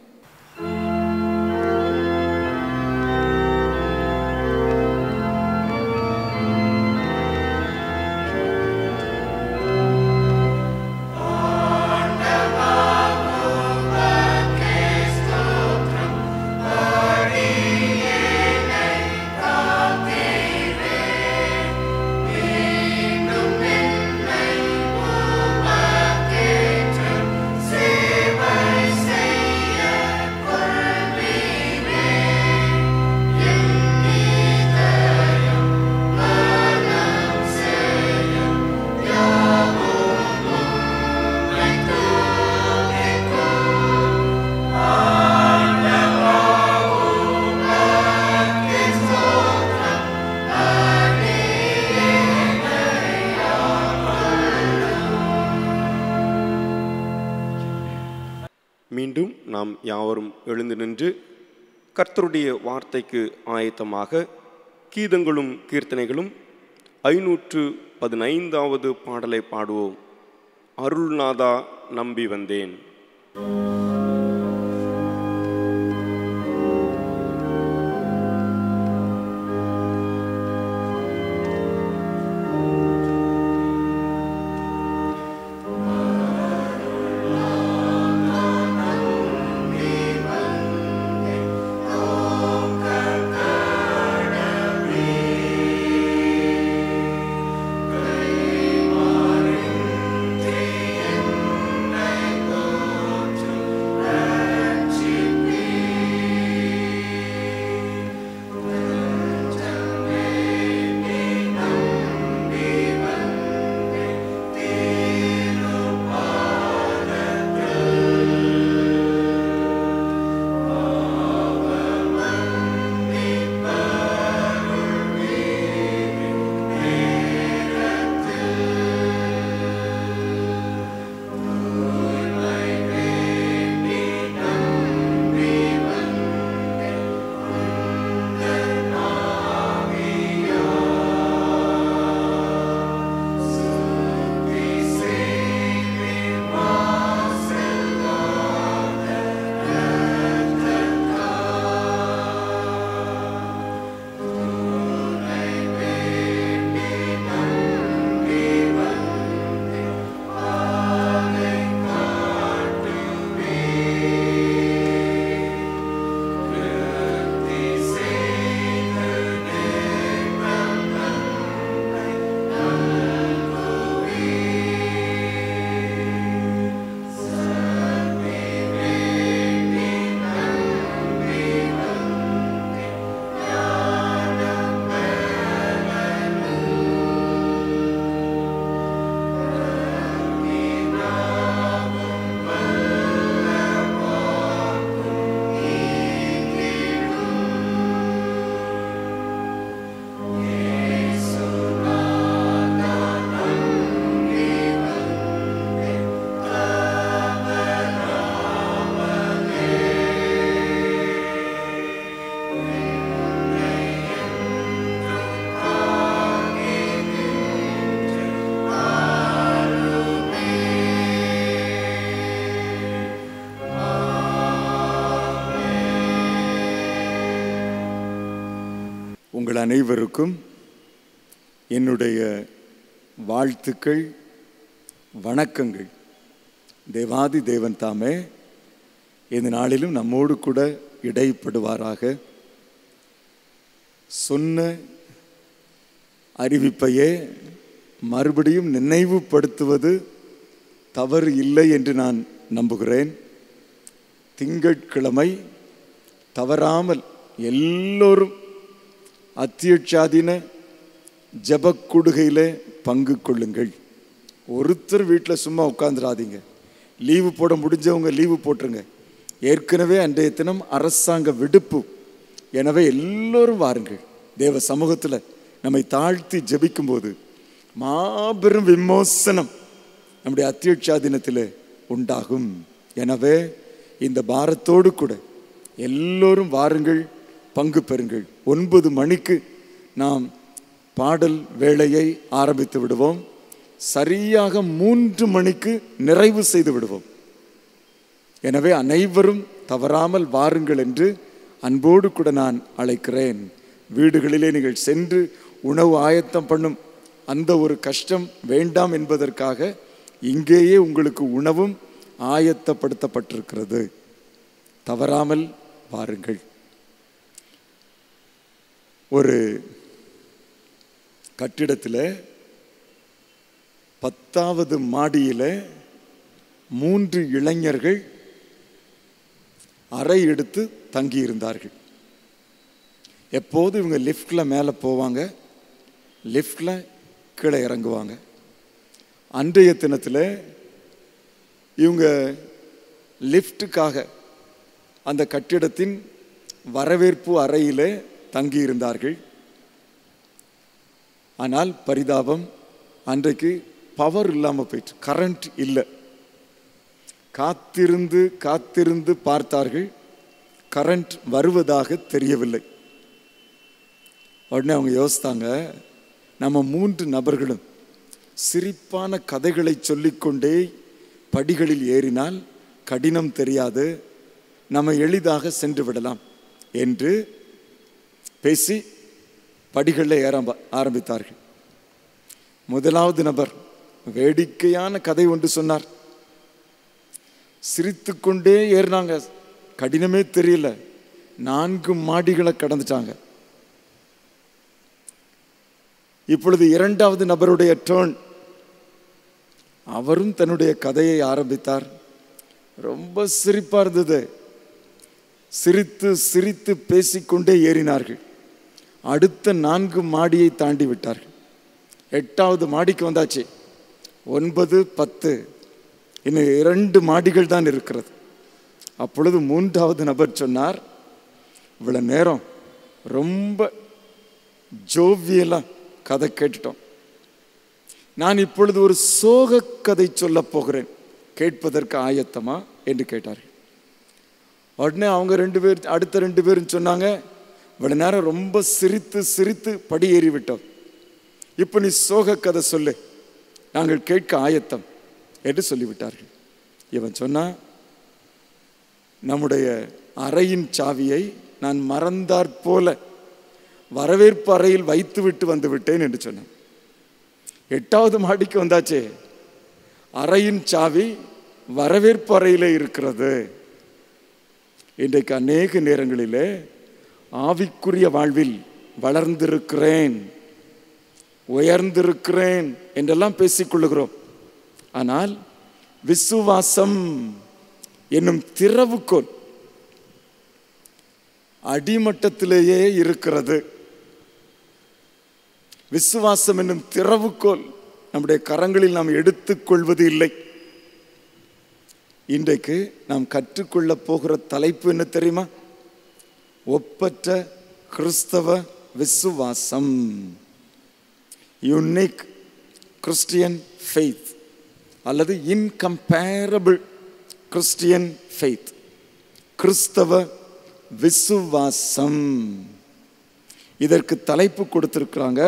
சேவை செய்ய மீண்டும் நாம் யாவரும் எழுந்து நின்று கர்த்தருடைய வார்த்தைக்கு ஆயத்தமாக கீதங்களும் கீர்த்தனைகளும் ஐநூற்று பதினைந்தாவது பாடலை பாடுவோம் அருள்நாதா நம்பி வந்தேன் உங்கள் அனைவருக்கும் என்னுடைய வாழ்த்துக்கள் வணக்கங்கள் தேவாதி தேவன் தாமே இந்த நாளிலும் நம்மோடு கூட இடைப்படுவாராக சொன்ன அறிவிப்பையே மறுபடியும் நினைவுபடுத்துவது தவறு இல்லை என்று நான் நம்புகிறேன் திங்கட்கிழமை தவறாமல் எல்லோரும் அத்தியட்சாதீன ஜபக்குடுகையில் பங்கு கொள்ளுங்கள் ஒருத்தர் வீட்டில் சும்மா உட்காந்துடாதீங்க லீவு போட முடிஞ்சவங்க லீவு போட்டுருங்க ஏற்கனவே அன்றைய தினம் அரசாங்க விடுப்பு எனவே எல்லோரும் வாருங்கள் தேவ சமூகத்தில் நம்மை தாழ்த்தி ஜெபிக்கும்போது மாபெரும் விமோசனம் நம்முடைய அத்தியட்சாதீனத்தில் உண்டாகும் எனவே இந்த பாரத்தோடு கூட எல்லோரும் வாருங்கள் பங்கு பெறுங்கள் ஒன்பது மணிக்கு நாம் பாடல் வேளையை ஆரம்பித்து விடுவோம் சரியாக மூன்று மணிக்கு நிறைவு செய்து விடுவோம் எனவே அனைவரும் தவறாமல் வாருங்கள் என்று அன்போடு கூட நான் அழைக்கிறேன் வீடுகளிலே நீங்கள் சென்று உணவு ஆயத்தம் பண்ணும் அந்த ஒரு கஷ்டம் வேண்டாம் என்பதற்காக இங்கேயே உங்களுக்கு உணவும் ஆயத்தப்படுத்தப்பட்டிருக்கிறது தவறாமல் வாருங்கள் ஒரு கட்டிடத்தில் பத்தாவது மாடியில் மூன்று இளைஞர்கள் அறை எடுத்து தங்கியிருந்தார்கள் எப்போது இவங்க லிஃப்டில் மேலே போவாங்க லிஃப்டில் கீழே இறங்குவாங்க அன்றைய தினத்தில் இவங்க லிஃப்ட்டுக்காக அந்த கட்டிடத்தின் வரவேற்பு அறையில் தங்கியிருந்தார்கள் ஆனால் பரிதாபம் அன்றைக்கு பவர் இல்லாமல் போயிட்டு கரண்ட் இல்லை காத்திருந்து காத்திருந்து பார்த்தார்கள் கரண்ட் வருவதாக தெரியவில்லை உடனே அவங்க யோசித்தாங்க நம்ம மூன்று நபர்களும் சிரிப்பான கதைகளை சொல்லிக்கொண்டே படிகளில் ஏறினால் கடினம் தெரியாது நம்ம எளிதாக சென்று விடலாம் என்று பேசி படிகளில் ஏற ஆரம்பித்தார்கள் முதலாவது நபர் வேடிக்கையான கதை ஒன்று சொன்னார் சிரித்துக்கொண்டே ஏறினாங்க கடினமே தெரியல நான்கு மாடிகளை கடந்துட்டாங்க இப்பொழுது இரண்டாவது நபருடைய டேர்ன் அவரும் தன்னுடைய கதையை ஆரம்பித்தார் ரொம்ப சிரிப்பா இருந்தது சிரித்து சிரித்து பேசிக்கொண்டே ஏறினார்கள் அடுத்த நான்கு மாடியை தாண்டி விட்டார்கள் எட்டாவது மாடிக்கு வந்தாச்சு ஒன்பது பத்து இன்னும் இரண்டு மாடிகள் தான் இருக்கிறது அப்பொழுது மூன்றாவது நபர் சொன்னார் இவ்வளவு நேரம் ரொம்ப ஜோவியலா கதை கேட்டுட்டோம் நான் இப்பொழுது ஒரு சோக கதை சொல்ல போகிறேன் கேட்பதற்கு ஆயத்தமா என்று கேட்டார்கள் உடனே அவங்க ரெண்டு பேர் அடுத்த ரெண்டு பேரும் சொன்னாங்க இவ்வளவு நேரம் ரொம்ப சிரித்து சிரித்து படி ஏறி விட்டோம் இப்போ நீ சோக கதை சொல்லு நாங்கள் கேட்க ஆயத்தம் என்று சொல்லிவிட்டார்கள் இவன் சொன்னா நம்முடைய அறையின் சாவியை நான் மறந்தாற் போல வரவேற்பு அறையில் வைத்து விட்டு வந்து விட்டேன் என்று சொன்னான் எட்டாவது மாடிக்கு வந்தாச்சே அறையின் சாவி வரவேற்பு அறையிலே இருக்கிறது இன்றைக்கு அநேக நேரங்களிலே ஆவிக்குரிய வாழ்வில் வளர்ந்திருக்கிறேன் உயர்ந்திருக்கிறேன் என்றெல்லாம் பேசிக்கொள்ளுகிறோம் ஆனால் விசுவாசம் என்னும் திறவுகோல் அடிமட்டத்திலேயே இருக்கிறது விசுவாசம் என்னும் திறவுகோல் நம்முடைய கரங்களில் நாம் எடுத்துக்கொள்வது இல்லை இன்றைக்கு நாம் கற்றுக்கொள்ள போகிற தலைப்பு என்ன தெரியுமா ஒப்பற்ற கிறிஸ்தவ விசுவாசம் யுனிக் கிறிஸ்டியன் ஃபெய்த் அல்லது இன்கம்பேரபிள் கிறிஸ்டியன் ஃபெய்த் கிறிஸ்தவ விசுவாசம் இதற்கு தலைப்பு கொடுத்திருக்கிறாங்க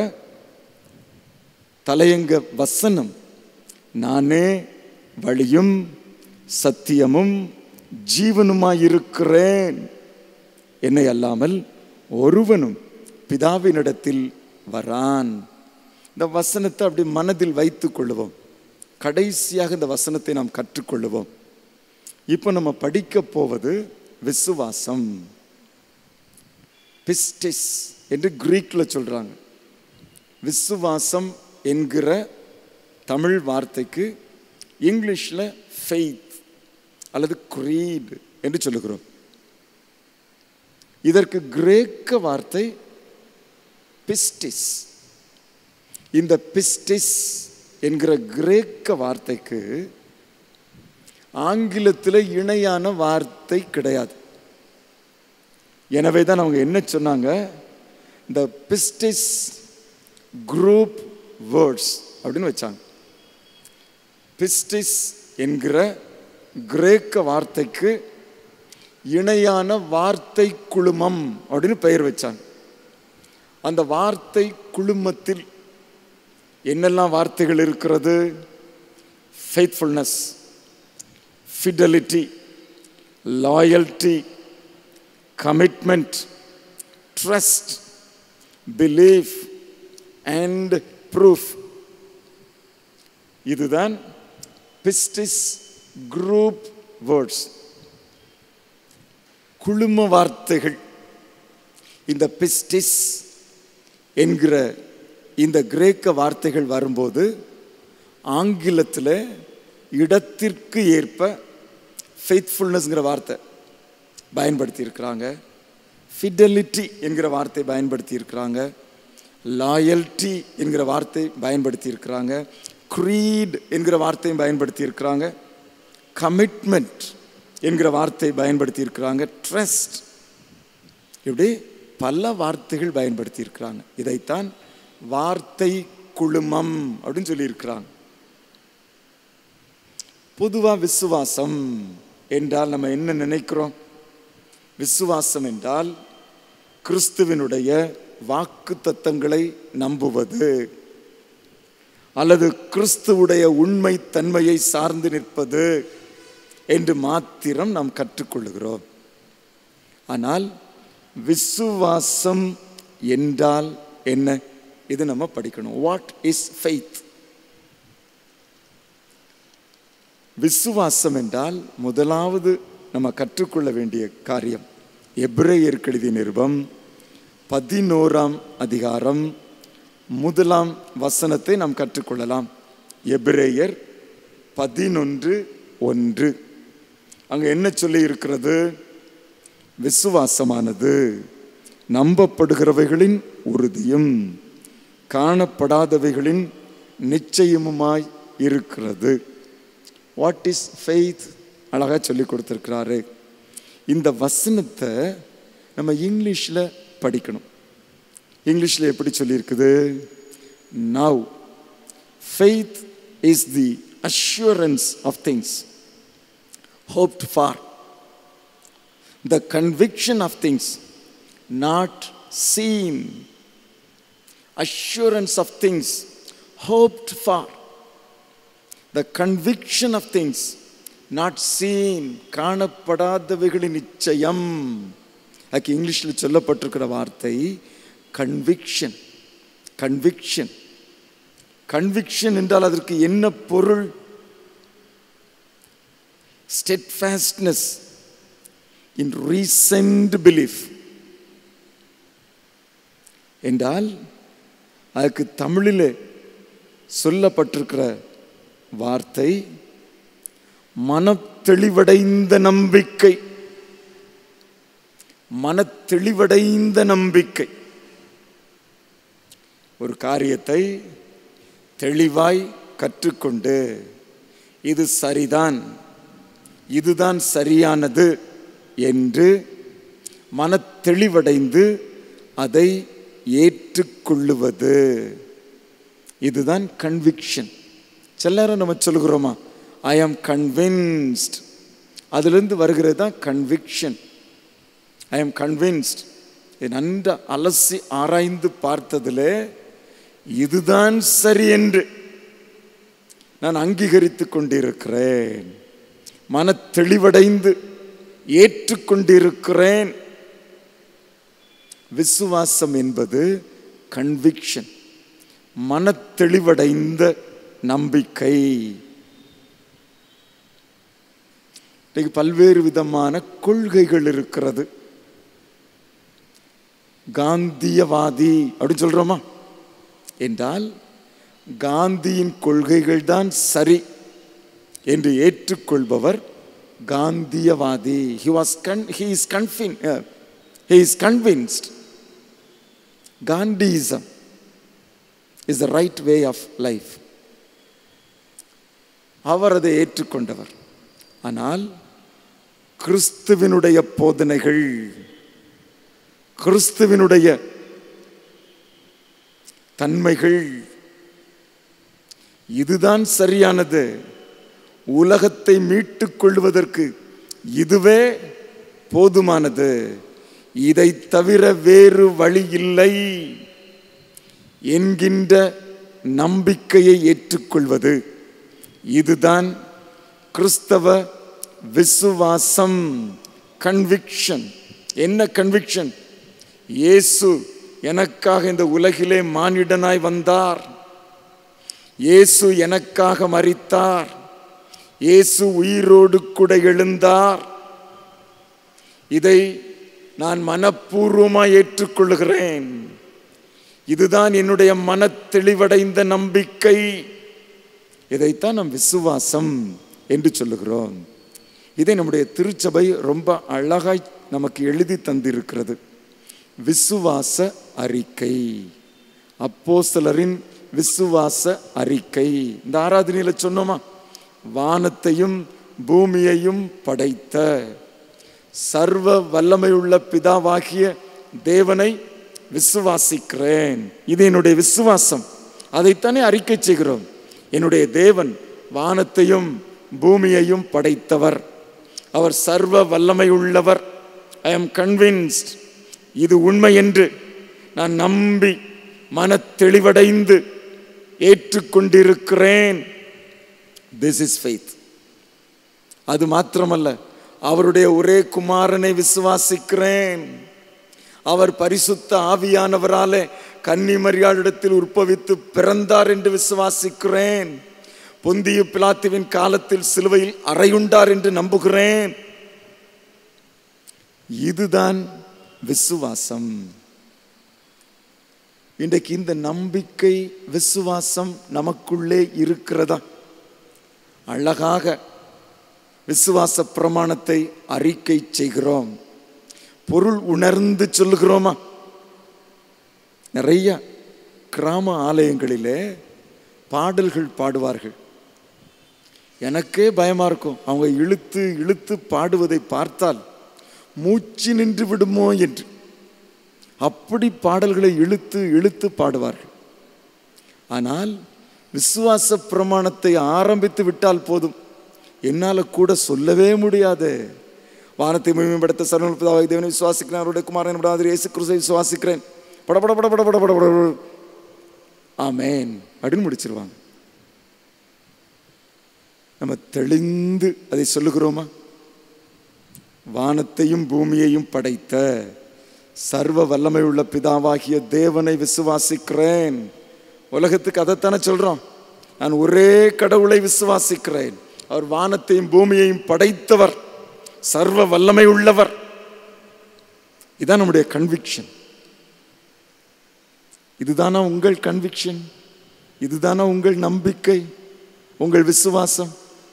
தலையங்க வசனம் நானே வழியும் சத்தியமும் ஜீவனுமாயிருக்கிறேன் என்னை அல்லாமல் ஒருவனும் பிதாவினிடத்தில் வரான் இந்த வசனத்தை அப்படி மனதில் வைத்துக் கொள்ளுவோம் கடைசியாக இந்த வசனத்தை நாம் கற்றுக்கொள்ளுவோம் இப்போ நம்ம படிக்க போவது விசுவாசம் பிஸ்டிஸ் என்று கிரீக்ல சொல்றாங்க விசுவாசம் என்கிற தமிழ் வார்த்தைக்கு இங்கிலீஷ்ல ஃபெய்த் அல்லது creed என்று சொல்லுகிறோம் இதற்கு கிரேக்க வார்த்தை பிஸ்டிஸ் இந்த பிஸ்டிஸ் என்கிற கிரேக்க வார்த்தைக்கு ஆங்கிலத்தில் இணையான வார்த்தை கிடையாது எனவே தான் அவங்க என்ன சொன்னாங்க இந்த பிஸ்டிஸ் குரூப் வேர்ட்ஸ் அப்படின்னு வச்சாங்க பிஸ்டிஸ் என்கிற கிரேக்க வார்த்தைக்கு இணையான வார்த்தை குழுமம் அப்படின்னு பெயர் வச்சாங்க அந்த வார்த்தை குழுமத்தில் என்னெல்லாம் வார்த்தைகள் இருக்கிறது faithfulness fidelity loyalty commitment trust belief and proof இதுதான் பிஸ்டிஸ் குரூப் வேர்ட்ஸ் குழும வார்த்தைகள் இந்த பிஸ்டிஸ் என்கிற இந்த கிரேக்க வார்த்தைகள் வரும்போது ஆங்கிலத்தில் இடத்திற்கு ஏற்ப ஃபெய்த்ஃபுல்னஸ்ங்கிற வார்த்தை பயன்படுத்தி இருக்கிறாங்க ஃபிடலிட்டி என்கிற வார்த்தை பயன்படுத்தி இருக்கிறாங்க லாயல்ட்டி என்கிற வார்த்தை பயன்படுத்தி இருக்கிறாங்க creed என்கிற வார்த்தையும் பயன்படுத்தி இருக்கிறாங்க கமிட்மெண்ட் என்கிற வார்த்தை பயன்படுத்தி இருக்கிறாங்க ட்ரஸ்ட் இப்படி பல வார்த்தைகள் பயன்படுத்தி இருக்கிறாங்க இதைத்தான் வார்த்தை குழுமம் அப்படின்னு சொல்லி இருக்கிறாங்க பொதுவா விசுவாசம் என்றால் நம்ம என்ன நினைக்கிறோம் விசுவாசம் என்றால் கிறிஸ்துவினுடைய வாக்கு தத்தங்களை நம்புவது அல்லது கிறிஸ்துவுடைய உண்மை தன்மையை சார்ந்து நிற்பது என்று மாத்திரம் நாம் கற்றுக்கொள்கிறோம் ஆனால் விசுவாசம் என்றால் என்ன இது நம்ம படிக்கணும் வாட் இஸ் ஃபெய்த் விசுவாசம் என்றால் முதலாவது நம்ம கற்றுக்கொள்ள வேண்டிய காரியம் எப்ரேயர் கெழுதிய நிருபம் பதினோராம் அதிகாரம் முதலாம் வசனத்தை நாம் கற்றுக்கொள்ளலாம் எபிரேயர் பதினொன்று ஒன்று அங்க என்ன சொல்லி இருக்கிறது விசுவாசமானது நம்பப்படுகிறவைகளின் உறுதியும் காணப்படாதவைகளின் நிச்சயமுமாய் இருக்கிறது வாட் இஸ் ஃபெய்த் அழகா சொல்லி கொடுத்துருக்கிறாரு இந்த வசனத்தை நம்ம இங்கிலீஷில் படிக்கணும் இங்கிலீஷில் எப்படி சொல்லியிருக்குது now faith is the assurance of things hoped for the conviction of things not seen assurance of things hoped for the conviction of things not seen காணப்படாதவைகளின் நிச்சயம் அதுக்கு இங்கிலீஷில் சொல்லப்பட்டிருக்கிற வார்த்தை கன்விக்ஷன் கன்விக்ஷன் கன்விக்ஷன் என்றால் அதற்கு என்ன பொருள் ஸ்டெட்ஃபாஸ்ட்னஸ் இன் ரீசெண்ட் பிலீஃப் என்றால் அதுக்கு தமிழில் சொல்லப்பட்டிருக்கிற வார்த்தை மனத்தெளிவடைந்த நம்பிக்கை மனத்தெளிவடைந்த நம்பிக்கை ஒரு காரியத்தை தெளிவாய் கற்றுக்கொண்டு இது சரிதான் இதுதான் சரியானது என்று மனத்தெளிவடைந்து அதை ஏற்றுக்கொள்ளுவது இதுதான் கன்விக்ஷன் சில நேரம் நம்ம சொல்கிறோமா ஐ ஆம் கன்வின்ஸ்ட் அதிலிருந்து வருகிறது தான் கன்விக்ஷன் ஐ ஆம் கன்வின்ஸ்ட் நன்ற அலசி ஆராய்ந்து பார்த்ததில் இதுதான் சரி என்று நான் அங்கீகரித்து கொண்டிருக்கிறேன் மன தெளிவடைந்து ஏற்றுக்கொண்டிருக்கிறேன் விசுவாசம் என்பது கன்விக்ஷன் மன தெளிவடைந்த நம்பிக்கை இன்னைக்கு பல்வேறு விதமான கொள்கைகள் இருக்கிறது காந்தியவாதி அப்படின்னு சொல்றோமா என்றால் காந்தியின் கொள்கைகள் தான் சரி என்று ஏற்றுக்கொள்பவர் காந்தியவாதி he was con he is confin he is convinced Gandhism is the right way of life அவர் அதை ஏற்றுக்கொண்டவர் ஆனால் கிறிஸ்துவினுடைய போதனைகள் கிறிஸ்துவினுடைய தன்மைகள் இதுதான் சரியானது உலகத்தை மீட்டுக் கொள்வதற்கு இதுவே போதுமானது இதை தவிர வேறு வழி இல்லை என்கின்ற நம்பிக்கையை ஏற்றுக்கொள்வது இதுதான் கிறிஸ்தவ விசுவாசம் கன்விக்ஷன் என்ன கன்விக்ஷன் இயேசு எனக்காக இந்த உலகிலே மானிடனாய் வந்தார் இயேசு எனக்காக மரித்தார் இயேசு உயிரோடு கூட எழுந்தார் இதை நான் மனப்பூர்வமாய் ஏற்றுக்கொள்கிறேன் இதுதான் என்னுடைய மன தெளிவடைந்த நம்பிக்கை இதைத்தான் நம் விசுவாசம் என்று சொல்லுகிறோம் இதை நம்முடைய திருச்சபை ரொம்ப அழகாய் நமக்கு எழுதி தந்திருக்கிறது விசுவாச அறிக்கை அப்போஸ்தலரின் விசுவாச அறிக்கை இந்த ஆராதனையில சொன்னோமா வானத்தையும் பூமியையும் படைத்த சர்வ வல்லமையுள்ள பிதாவாகிய தேவனை விசுவாசிக்கிறேன் இது என்னுடைய விசுவாசம் அதைத்தானே அறிக்கை செய்கிறோம் என்னுடைய தேவன் வானத்தையும் பூமியையும் படைத்தவர் அவர் சர்வ வல்லமை உள்ளவர் ஐ am convinced இது உண்மை என்று நான் நம்பி மன தெளிவடைந்து ஏற்றுக்கொண்டிருக்கிறேன் திஸ் இஸ் ஃபெய்த் அது மாத்திரமல்ல அவருடைய ஒரே குமாரனை விசுவாசிக்கிறேன் அவர் பரிசுத்த ஆவியானவராலே கன்னிமரியாளிடத்தில் உற்பவித்து பிறந்தார் என்று விசுவாசிக்கிறேன் பொந்திய பிலாத்துவின் காலத்தில் சிலுவையில் அறையுண்டார் என்று நம்புகிறேன் இதுதான் விசுவாசம் இன்றைக்கு இந்த நம்பிக்கை விசுவாசம் நமக்குள்ளே இருக்கிறதா அழகாக விசுவாச பிரமாணத்தை அறிக்கை செய்கிறோம் பொருள் உணர்ந்து சொல்லுகிறோமா நிறைய கிராம ஆலயங்களிலே பாடல்கள் பாடுவார்கள் எனக்கே பயமா இருக்கும் அவங்க இழுத்து இழுத்து பாடுவதை பார்த்தால் மூச்சு நின்று விடுமோ என்று அப்படி பாடல்களை இழுத்து இழுத்து பாடுவார்கள் ஆனால் விசுவாச பிரமாணத்தை ஆரம்பித்து விட்டால் போதும் என்னால் கூட சொல்லவே முடியாது வானத்தை மேம்படுத்த சரண பிதாவை தேவனை விசுவாசிக்கிறேன் அவருடைய குமாரன் விடாது இயேசு கிறிஸ்துவை விசுவாசிக்கிறேன் பட பட பட பட பட பட பட பட. ஆமென் அப்படின்னு முடிச்சிருவாங்க நம்ம தெளிந்து அதை சொல்லுகிறோமா வானத்தையும் பூமியையும் படைத்த சர்வ வல்லமை உள்ள பிதாவாகிய தேவனை விசுவாசிக்கிறேன் உலகத்துக்கு அதைத்தானே சொல்றோம் நான் ஒரே கடவுளை விசுவாசிக்கிறேன் அவர் வானத்தையும் பூமியையும் படைத்தவர் சர்வ வல்லமை உள்ளவர் இதான் நம்முடைய கன்விக்ஷன் இதுதானா உங்கள் கன்விக்ஷன் இதுதானா உங்கள் நம்பிக்கை உங்கள் விசுவாசம்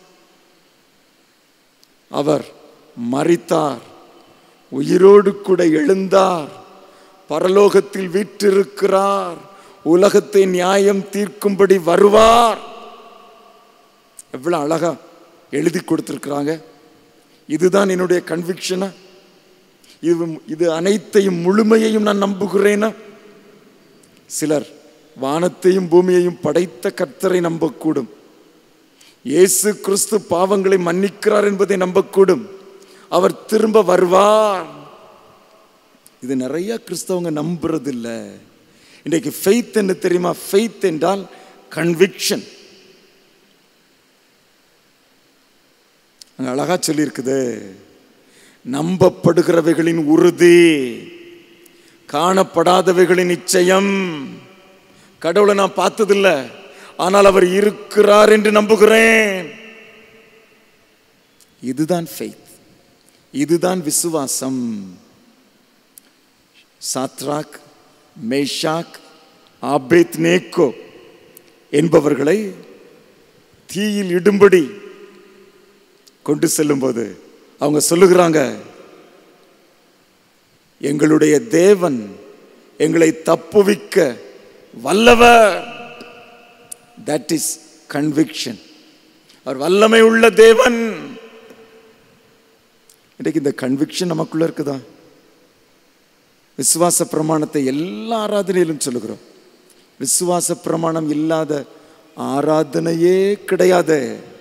அவர் மரித்தார் உயிரோடு கூட எழுந்தார் பரலோகத்தில் வீற்றிருக்கிறார் உலகத்தை நியாயம் தீர்க்கும்படி வருவார் எவ்வளவு அழகா எழுதி கொடுத்திருக்கிறாங்க இதுதான் என்னுடைய கன்விக்ஷனா இது இது அனைத்தையும் முழுமையையும் நான் நம்புகிறேனா சிலர் வானத்தையும் பூமியையும் படைத்த கர்த்தரை நம்பக்கூடும் இயேசு கிறிஸ்து பாவங்களை மன்னிக்கிறார் என்பதை நம்பக்கூடும் அவர் திரும்ப வருவார் இது நிறைய கிறிஸ்தவங்க நம்புறதில்ல இன்றைக்கு ஃபெய்த் என்ன தெரியுமா ஃபெய்த் என்றால் கன்விக்ஷன் அங்க அழகா சொல்லியிருக்குது நம்பப்படுகிறவைகளின் உறுதி காணப்படாதவைகளின் நிச்சயம் கடவுளை நான் பார்த்ததில்ல ஆனால் அவர் இருக்கிறார் என்று நம்புகிறேன் இதுதான் ஃபெய்த் இதுதான் விசுவாசம் சாத்ராக் மேஷாக் ஆபேத் நேக்கோ என்பவர்களை தீயில் இடும்படி கொண்டு செல்லும்போது அவங்க சொல்லுகிறாங்க எங்களுடைய தேவன் எங்களை தப்புவிக்க வல்லவர் தட் இஸ் கன்விக்ஷன் அவர் வல்லமை உள்ள தேவன் இன்றைக்கு இந்த கன்விக்ஷன் நமக்குள்ள இருக்குதா விசுவாச பிரமாணத்தை எல்லா ஆராதனையிலும் சொல்லுகிறோம் விசுவாச பிரமாணம் இல்லாத ஆராதனையே கிடையாது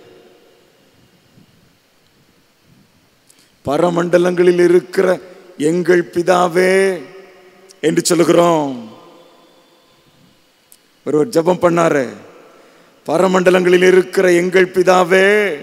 பரமண்டலங்களில் இருக்கிற எங்கள் பிதாவே என்று சொல்லுகிறோம் ஒருவர் ஜெபம் பண்ணாரு பரமண்டலங்களில் இருக்கிற எங்கள் பிதாவே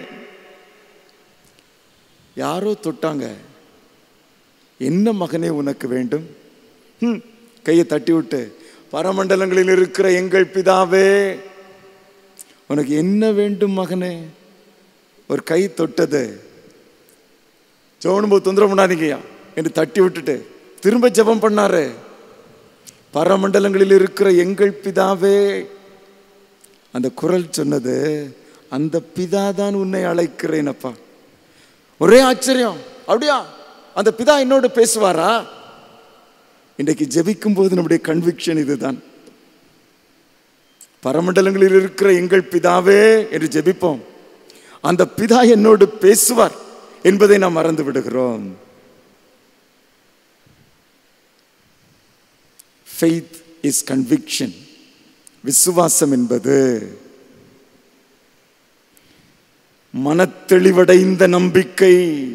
யாரோ தொட்டாங்க என்ன மகனே உனக்கு வேண்டும் ஹம், கையை தட்டி விட்டு பரமண்டலங்களில் இருக்கிற எங்கள் பிதாவே உனக்கு என்ன வேண்டும் மகனே ஒரு கை தொட்டது ஜோனும் போது தொந்தரவு பண்ணாதீங்கய்யா என்று தட்டி விட்டுட்டு திரும்ப ஜெபம் பண்ணாரு பரமண்டலங்களில் இருக்கிற எங்கள் பிதாவே அந்த குரல் சொன்னது அந்த பிதா தான் உன்னை அழைக்கிறேன் அப்பா ஒரே ஆச்சரியம் அப்படியா அந்த பிதா என்னோடு பேசுவாரா இன்றைக்கு ஜெபிக்கும் போது நம்முடைய கன்விக்ஷன் இதுதான் பரமண்டலங்களில் இருக்கிற எங்கள் பிதாவே என்று ஜெபிப்போம் அந்த பிதா என்னோடு பேசுவார் என்பதை நாம் மறந்து விடுகிறோம் ஃபெய்த் இஸ் கன்விக்ஷன் விசுவாசம் என்பது மனத்தெளிவடைந்த நம்பிக்கை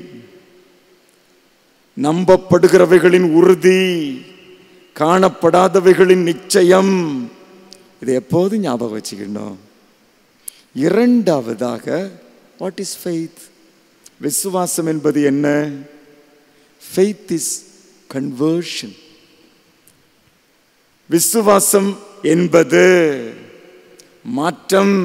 நம்பப்படுகிறவைகளின் உறுதி காணப்படாதவைகளின் நிச்சயம் இதை எப்போதும் ஞாபகம் வச்சுக்கணும் இரண்டாவதாக வாட் இஸ் ஃபெய்த் விசுவாசம் என்பது என்ன ஃபெய்த் இஸ் கன்வர்ஷன் விசுவாசம் என்பது மாற்றம்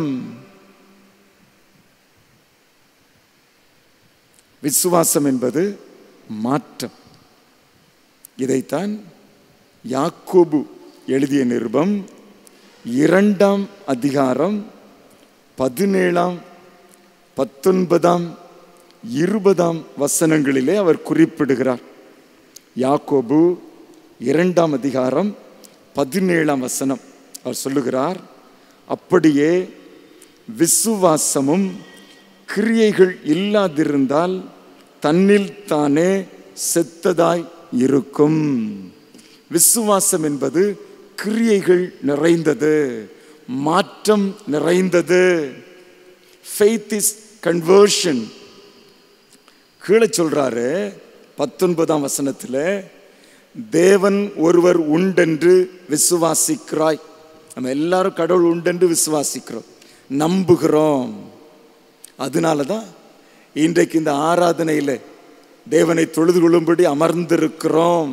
விசுவாசம் என்பது மாற்றம் இதைத்தான் யாக்கோபு எழுதிய நிருபம் இரண்டாம் அதிகாரம் பதினேழாம் பத்தொன்பதாம் இருபதாம் வசனங்களிலே அவர் குறிப்பிடுகிறார் யாக்கோபு இரண்டாம் அதிகாரம் பதினேழாம் வசனம் அவர் சொல்லுகிறார் அப்படியே விசுவாசமும் கிரியைகள் இல்லாதிருந்தால் தன்னில் தானே செத்ததாய் இருக்கும் விசுவாசம் என்பது கிரியைகள் நிறைந்தது மாற்றம் நிறைந்தது ஃபெய்த் இஸ் கன்வர்ஷன் கீழே சொல்றாரு பத்தொன்பதாம் வசனத்தில் தேவன் ஒருவர் உண்டென்று விசுவாசிக்கிறாய் நம்ம எல்லாரும் கடவுள் உண்டென்று விசுவாசிக்கிறோம் நம்புகிறோம் அதனால தான் இன்றைக்கு இந்த ஆராதனையில் தேவனை தொழுது கொள்ளும்படி அமர்ந்திருக்கிறோம்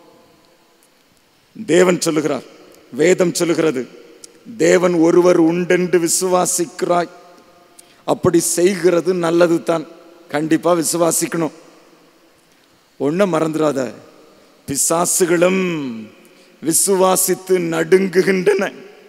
தேவன் சொல்லுகிறார் வேதம் சொல்லுகிறது தேவன் ஒருவர் உண்டென்று விசுவாசிக்கிறாய் அப்படி செய்கிறது நல்லது தான் கண்டிப்பா விசுவாசிக்கணும் ஒன்ன மறந்துடாத பிசாசுகளும் விசுவாசித்து நடுங்குகின்றன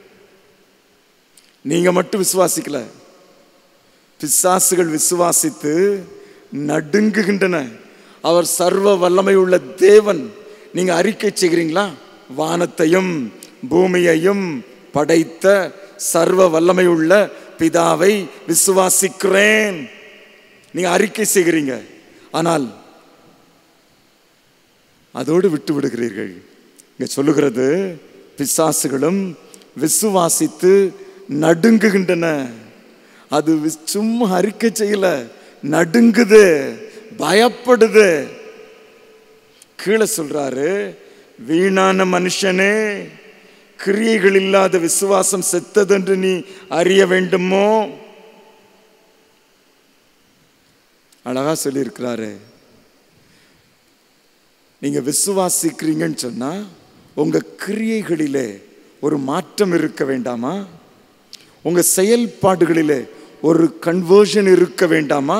நீங்க மட்டும் விசுவாசிக்கல பிசாசுகள் விசுவாசித்து நடுங்குகின்றன அவர் சர்வ வல்லமை உள்ள தேவன் நீங்க அறிக்கை செய்கிறீங்களா வானத்தையும் பூமியையும் படைத்த சர்வ வல்லமை உள்ள பிதாவை விசுவாசிக்கிறேன் நீங்க அறிக்கை செய்கிறீங்க ஆனால் அதோடு விட்டு விடுகிறீர்கள் இங்க சொல்லுகிறது பிசாசுகளும் விசுவாசித்து நடுங்குகின்றன அது வி- சும்மா அறிக்கை செய்யல நடுங்குது பயப்படுது கீழே சொல்றாரு வீணான மனுஷனே கிரியைகள் இல்லாத விசுவாசம் செத்ததென்று நீ அறிய வேண்டுமோ அழகா சொல்லியிருக்கிறாரு நீங்க விசுவாசிக்கிறீங்கன்னு சொன்னா உங்க கிரியைகளிலே ஒரு மாற்றம் இருக்க வேண்டாமா உங்க செயல்பாடுகளிலே ஒரு கன்வர்ஷன் இருக்க வேண்டாமா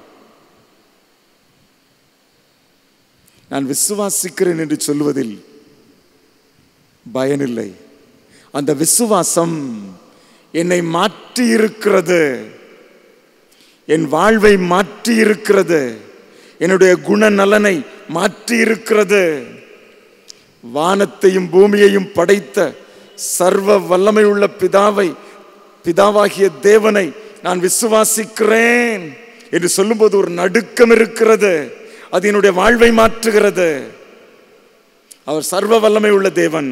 நான் விசுவாசிக்கிறேன் என்று சொல்வதில் பயனில்லை அந்த விசுவாசம் என்னை மாற்றி இருக்கிறது என் வாழ்வை மாற்றி இருக்கிறது என்னுடைய குணநலனை மாற்றி இருக்கிறது வானத்தையும் பூமியையும் படைத்த சர்வ வல்லமை உள்ள பிதாவை பிதாவாகிய தேவனை நான் விசுவாசிக்கிறேன் என்று சொல்லும்போது ஒரு நடுக்கம் இருக்கிறது அது என்னுடைய வாழ்வை மாற்றுகிறது அவர் சர்வ வல்லமை உள்ள தேவன்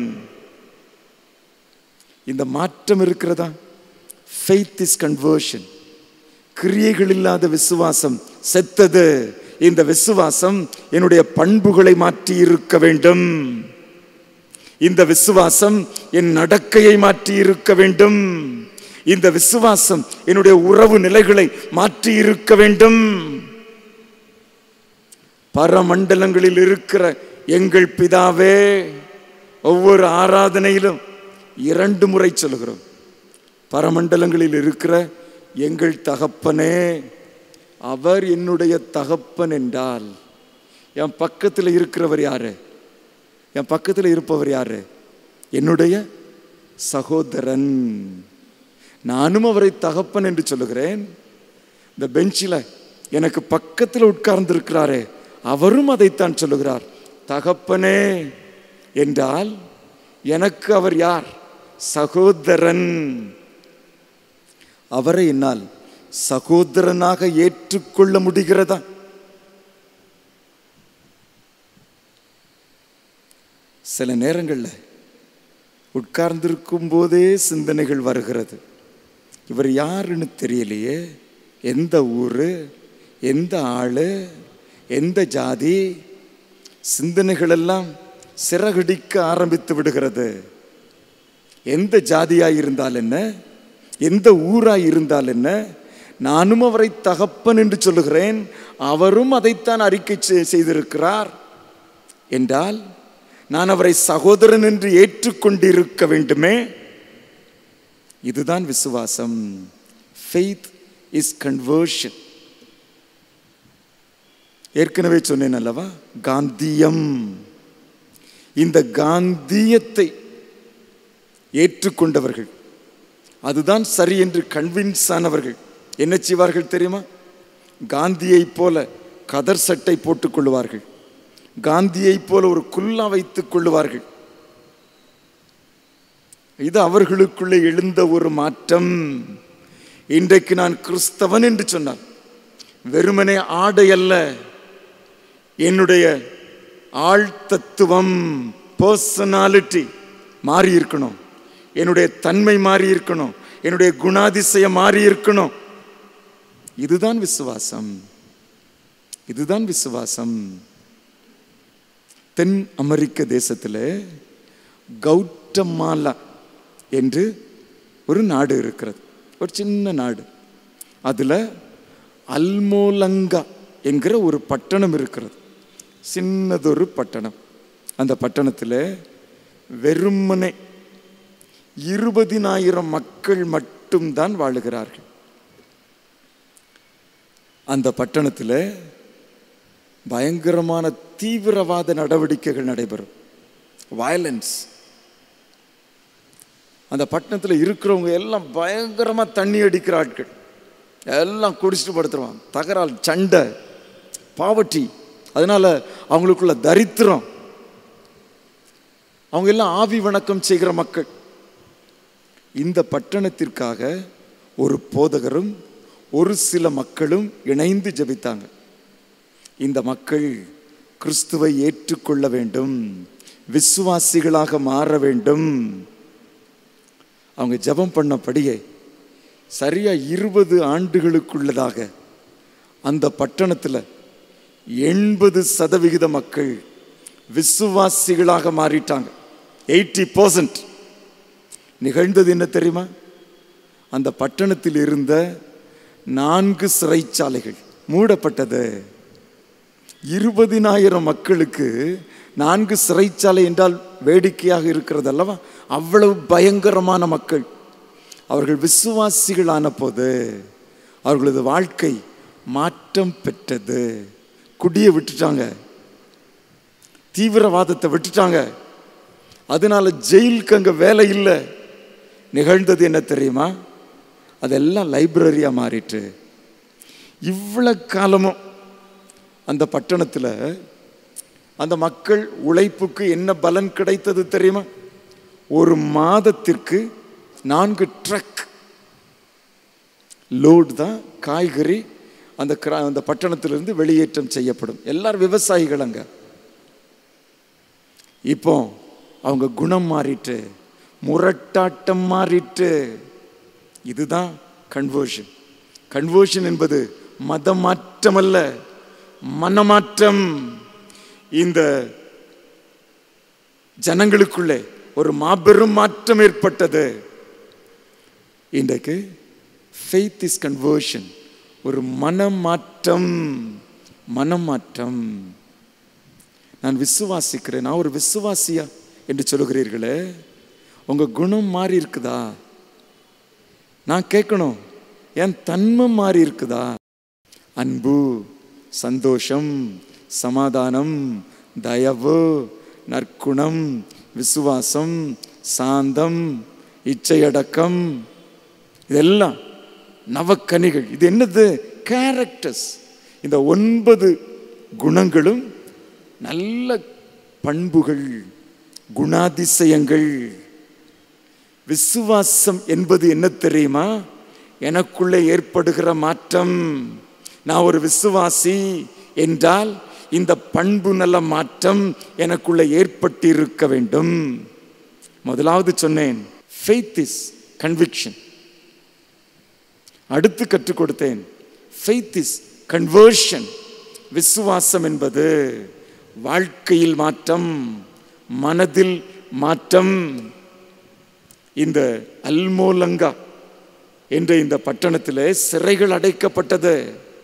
இந்த மாற்றம் இருக்கிறதா ஃபெய்த் இஸ் கன்வர்ஷன் கிரியைகள் இல்லாத விசுவாசம் செத்தது இந்த விசுவாசம் என்னுடைய பண்புகளை மாற்றி இருக்க வேண்டும் இந்த விசுவாசம் என் நடக்கையை மாற்றி இருக்க வேண்டும் இந்த விசுவாசம் என்னுடைய உறவு நிலைகளை மாற்றி இருக்க வேண்டும் பரமண்டலங்களில் இருக்கிற எங்கள் பிதாவே ஒவ்வொரு ஆராதனையிலும் இரண்டு முறை சொல்கிறோம் பரமண்டலங்களில் இருக்கிற எங்கள் தகப்பனே அவர் என்னுடைய தகப்பன் என்றால் என் பக்கத்தில் இருக்கிறவர் யாரு என் பக்கத்தில் இருப்பவர் யாரு என்னுடைய சகோதரன் நானும் அவரை தகப்பன் என்று சொல்லுகிறேன் இந்த பெஞ்சில் எனக்கு பக்கத்தில் உட்கார்ந்து இருக்கிறாரே அவரும் அதைத்தான் சொல்லுகிறார் தகப்பனே என்றால் எனக்கு அவர் யார் சகோதரன் அவரை என்னால் சகோதரனாக ஏற்றுக்கொள்ள முடிகிறதா சில நேரங்களில் உட்கார்ந்திருக்கும் போதே சிந்தனைகள் வருகிறது இவர் யாருன்னு தெரியலையே எந்த ஊர் எந்த ஆளு எந்த ஜாதி சிந்தனைகள் எல்லாம் சிறகடிக்க ஆரம்பித்து விடுகிறது எந்த ஜாதியாய் இருந்தால் என்ன எந்த ஊராய் இருந்தால் என்ன நானும் அவரை தகப்பன் என்று சொல்லுகிறேன் அவரும் அதைத்தான் அறிக்கை செய்- செய்திருக்கிறார் என்றால் நான் அவரை சகோதரன் என்று ஏற்றுக்கொண்டிருக்க வேண்டுமே இதுதான் விசுவாசம் ஃபெய்த் இஸ் கன்வர்ஷன் ஏற்கனவே சொன்னேன் அல்லவா காந்தியம் இந்த காந்தியத்தை ஏற்றுக்கொண்டவர்கள் அதுதான் சரி என்று கன்வின்ஸ் ஆனவர்கள் என்ன செய்வார்கள் தெரியுமா காந்தியைப் போல கதர் சட்டை போட்டுக் கொள்வார்கள் காந்தியைப் போல ஒரு குல்லா வைத்துக் கொள்ளுவார்கள் இது அவர்களுக்குள்ளே எழுந்த ஒரு மாற்றம் இன்றைக்கு நான் கிறிஸ்தவன் என்று சொன்னார் வெறுமனே ஆடை அல்ல என்னுடைய ஆள் தத்துவம் பர்சனாலிட்டி மாறி இருக்கணும் என்னுடைய தன்மை மாறி இருக்கணும் என்னுடைய குணாதிசயம் மாறி இருக்கணும் இதுதான் விசுவாசம் இதுதான் விசுவாசம் தென் அமெரிக்க தேசத்தில் கௌட்டமாலா என்று ஒரு நாடு இருக்கிறது ஒரு சின்ன நாடு அதில் அல்மோலங்கா என்கிற ஒரு பட்டணம் இருக்கிறது சின்னதொரு பட்டணம் அந்த பட்டணத்தில் வெறுமனே இருபதினாயிரம் மக்கள் மட்டும்தான் வாழுகிறார்கள் அந்த பட்டணத்தில் பயங்கரமான தீவிரவாத நடவடிக்கைகள் நடைபெறும் வயலன்ஸ் அந்த பட்டணத்தில் இருக்கிறவங்க எல்லாம் பயங்கரமாக தண்ணி அடிக்கிற ஆட்கள் எல்லாம் குடிச்சிட்டு படுத்துருவான் தகரால் சண்டை பாவட்டி அதனால அவங்களுக்குள்ள தரித்திரம் அவங்க எல்லாம் ஆவி வணக்கம் செய்கிற மக்கள் இந்த பட்டணத்திற்காக ஒரு போதகரும் ஒரு சில மக்களும் இணைந்து ஜெபித்தாங்க இந்த மக்கள் கிறிஸ்துவை ஏற்றுக்கொள்ள வேண்டும் விசுவாசிகளாக மாற வேண்டும் அவங்க ஜெபம் பண்ணபடியே சரியா இருபது ஆண்டுகளுக்குள்ளதாக அந்த பட்டணத்தில் எண்பது சதவிகித மக்கள் விசுவாசிகளாக மாறிட்டாங்க எயிட்டி பர்சன்ட் நிகழ்ந்தது என்ன தெரியுமா அந்த பட்டணத்தில் இருந்த நான்கு சிறைச்சாலைகள் மூடப்பட்டது இருபதினாயிரம் மக்களுக்கு நான்கு சிறைச்சாலை என்றால் வேடிக்கையாக இருக்கிறது அல்லவா அவ்வளவு பயங்கரமான மக்கள் அவர்கள் விசுவாசிகளான போது அவர்களது வாழ்க்கை மாற்றம் பெற்றது குடியை விட்டுட்டாங்க தீவிரவாதத்தை விட்டுட்டாங்க அதனால ஜெயிலுக்கு அங்கே வேலை இல்லை நிகழ்ந்தது என்ன தெரியுமா அதெல்லாம் லைப்ரரியா மாறிட்டு இவ்வளவு காலமும் அந்த பட்டணத்தில் அந்த மக்கள் உழைப்புக்கு என்ன பலன் கிடைத்தது தெரியுமா ஒரு மாதத்திற்கு நான்கு ட்ரக் லோடு தான் காய்கறி அந்த கிரா அந்த பட்டணத்திலிருந்து வெளியேற்றம் செய்யப்படும் எல்லாரும் விவசாயிகள் அங்க இப்போ அவங்க குணம் மாறிட்டு முரட்டாட்டம் மாறிட்டு இதுதான் கன்வர்ஷன் கன்வர்ஷன் என்பது மதமாற்றம் அல்ல மனமாற்றம் இந்த ஜனங்களுக்குள்ளே ஒரு மாபெரும் மாற்றம் ஏற்பட்டது இன்றைக்கு ஃபெய்த் இஸ் கன்வர்ஷன் ஒரு மனமாற்றம் மனமாற்றம் நான் விசுவாசிக்கிறேன் நான் ஒரு விசுவாசியா என்று சொல்லுகிறீர்களே உங்க குணம் மாறி இருக்குதா நான் கேட்கணும் என் தன்மை மாறி இருக்குதா அன்பு சந்தோஷம் சமாதானம் தயவு நற்குணம் விசுவாசம் சாந்தம் இச்சையடக்கம் இதெல்லாம் நவக்கனிகள் இது என்னது கேரக்டர்ஸ் இந்த ஒன்பது குணங்களும் நல்ல பண்புகள் குணாதிசயங்கள் விசுவாசம் என்பது என்ன தெரியுமா எனக்குள்ளே ஏற்படுகிற மாற்றம் நான் ஒரு விசுவாசி என்றால் இந்த பண்பு நல மாற்றம் எனக்குள்ளே ஏற்பட்டிருக்க வேண்டும் முதலாவது சொன்னேன் ஃபெய்த் இஸ் கன்விக்ஷன் அடுத்து கற்றுக் கொடுத்தேன் ஃபெய்த் இஸ் கன்வர்ஷன் விசுவாசம் என்பது வாழ்க்கையில் மாற்றம் மனதில் மாற்றம் இந்த அல்மோலங்கா என்ற இந்த பட்டணத்தில் சிறைகள் அடைக்கப்பட்டது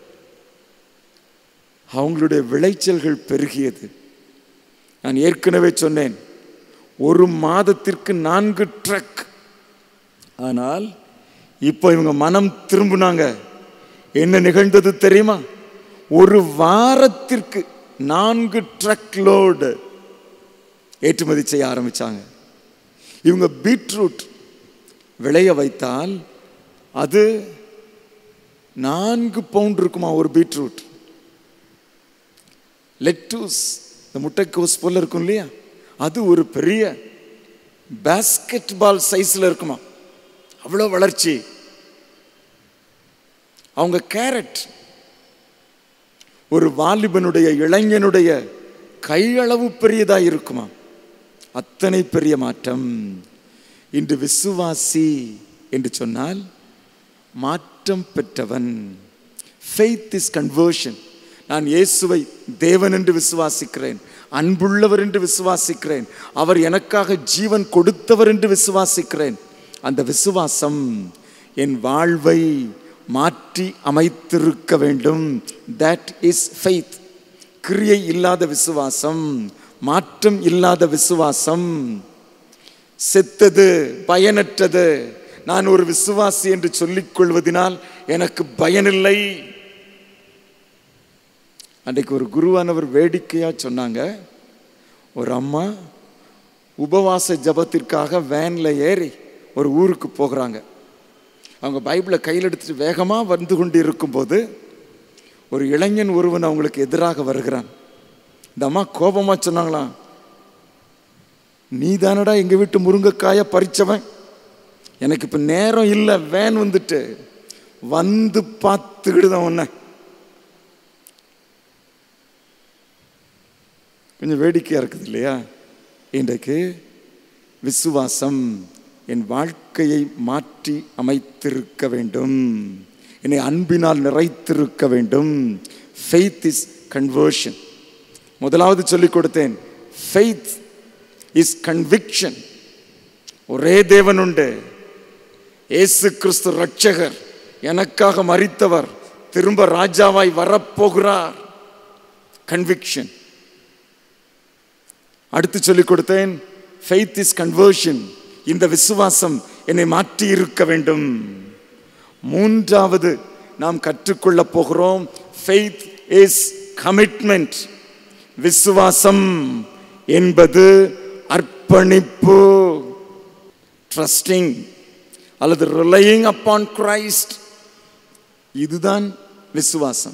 அவங்களுடைய விளைச்சல்கள் பெருகியது நான் ஏற்கனவே சொன்னேன் ஒரு மாதத்திற்கு நான்கு ட்ரக் ஆனால் இப்போ இவங்க மனம் திரும்பினாங்க என்ன நிகழ்ந்தது தெரியுமா ஒரு வாரத்திற்கு நான்கு ட்ரக் லோடு ஏற்றுமதி செய்ய ஆரம்பிச்சாங்க இவங்க பீட்ரூட் விளைய வைத்தால் அது நான்கு பவுண்ட் இருக்குமா ஒரு பீட்ரூட் லெட்டூஸ் இந்த முட்டைக்கோஸ் போல இருக்கும் இல்லையா அது ஒரு பெரிய பாஸ்கெட் பால் சைஸ்ல இருக்குமா அவ்வளோ வளர்ச்சி அவங்க கேரட் ஒரு வாலிபனுடைய இளைஞனுடைய கையளவு பெரியதா இருக்குமா அத்தனை பெரிய மாற்றம் இன்று விசுவாசி என்று சொன்னால் மாற்றம் பெற்றவன் ஃபெய்த் இஸ் கன்வர்ஷன் நான் இயேசுவை தேவன் என்று விசுவாசிக்கிறேன் அன்புள்ளவர் என்று விசுவாசிக்கிறேன் அவர் எனக்காக ஜீவன் கொடுத்தவர் என்று விசுவாசிக்கிறேன் அந்த விசுவாசம் என் வாழ்வை மாற்றி அமைத்திருக்க வேண்டும் தட் இஸ் ஃபெய்த் கிரியை இல்லாத விசுவாசம் மாற்றம் இல்லாத விசுவாசம் செத்தது பயனற்றது நான் ஒரு விசுவாசி என்று சொல்லிக் கொள்வதனால் எனக்கு பயனில்லை அன்றைக்கு ஒரு குருவானவர் வேடிக்கையா சொன்னாங்க ஒரு அம்மா உபவாச ஜபத்திற்காக வேன்ல ஏறி ஒரு ஊருக்கு போகிறாங்க அவங்க பைபிளை கையில் எடுத்துட்டு வேகமாக வந்து கொண்டு இருக்கும்போது ஒரு இளைஞன் ஒருவன் அவங்களுக்கு எதிராக வருகிறான் இந்த அம்மா கோபமா சொன்னாங்களாம் நீ தானடா எங்க வீட்டு முருங்கைக்காய பறிச்சவன் எனக்கு இப்ப நேரம் இல்லை வேன் வந்துட்டு வந்து பார்த்துக்கிடுதான் உன்னை கொஞ்சம் வேடிக்கையா இருக்குது இல்லையா இன்றைக்கு விசுவாசம் என் வாழ்க்கையை மாற்றி அமைத்திருக்க வேண்டும் என்னை அன்பினால் நிறைத்திருக்க வேண்டும் ஃபெய்த் இஸ் கன்வர்ஷன் முதலாவது சொல்லிக் கொடுத்தேன் ஃபெய்த் இஸ் கன்விக்ஷன் ஒரே தேவன் உண்டு இயேசு கிறிஸ்து ரட்சகர் எனக்காக மறித்தவர் திரும்ப ராஜாவாய் வரப்போகிறார் கன்விக்ஷன் அடுத்து சொல்லிக் கொடுத்தேன் ஃபெய்த் இஸ் கன்வர்ஷன் இந்த விசுவாசம் என்னை மாற்றி இருக்க வேண்டும் மூன்றாவது நாம் கற்றுக்கொள்ள போகிறோம் ஃபெய்த் இஸ் கமிட்மெண்ட் விசுவாசம் என்பது அர்ப்பணிப்பு ட்ரஸ்டிங் அல்லது ரிலையிங் அப்பான் கிரைஸ்ட் இதுதான் விசுவாசம்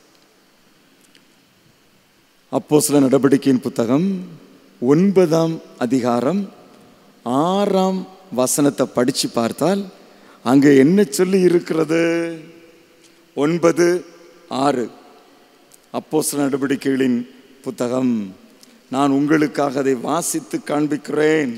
அப்போ சில நடவடிக்கையின் புத்தகம் ஒன்பதாம் அதிகாரம் ஆறாம் வசனத்தை படிச்சு பார்த்தால் அங்கே என்ன சொல்லி இருக்கிறது ஒன்பது ஆறு அப்போ சில நடவடிக்கைகளின் புத்தகம் நான் உங்களுக்காக அதை வாசித்து காண்பிக்கிறேன்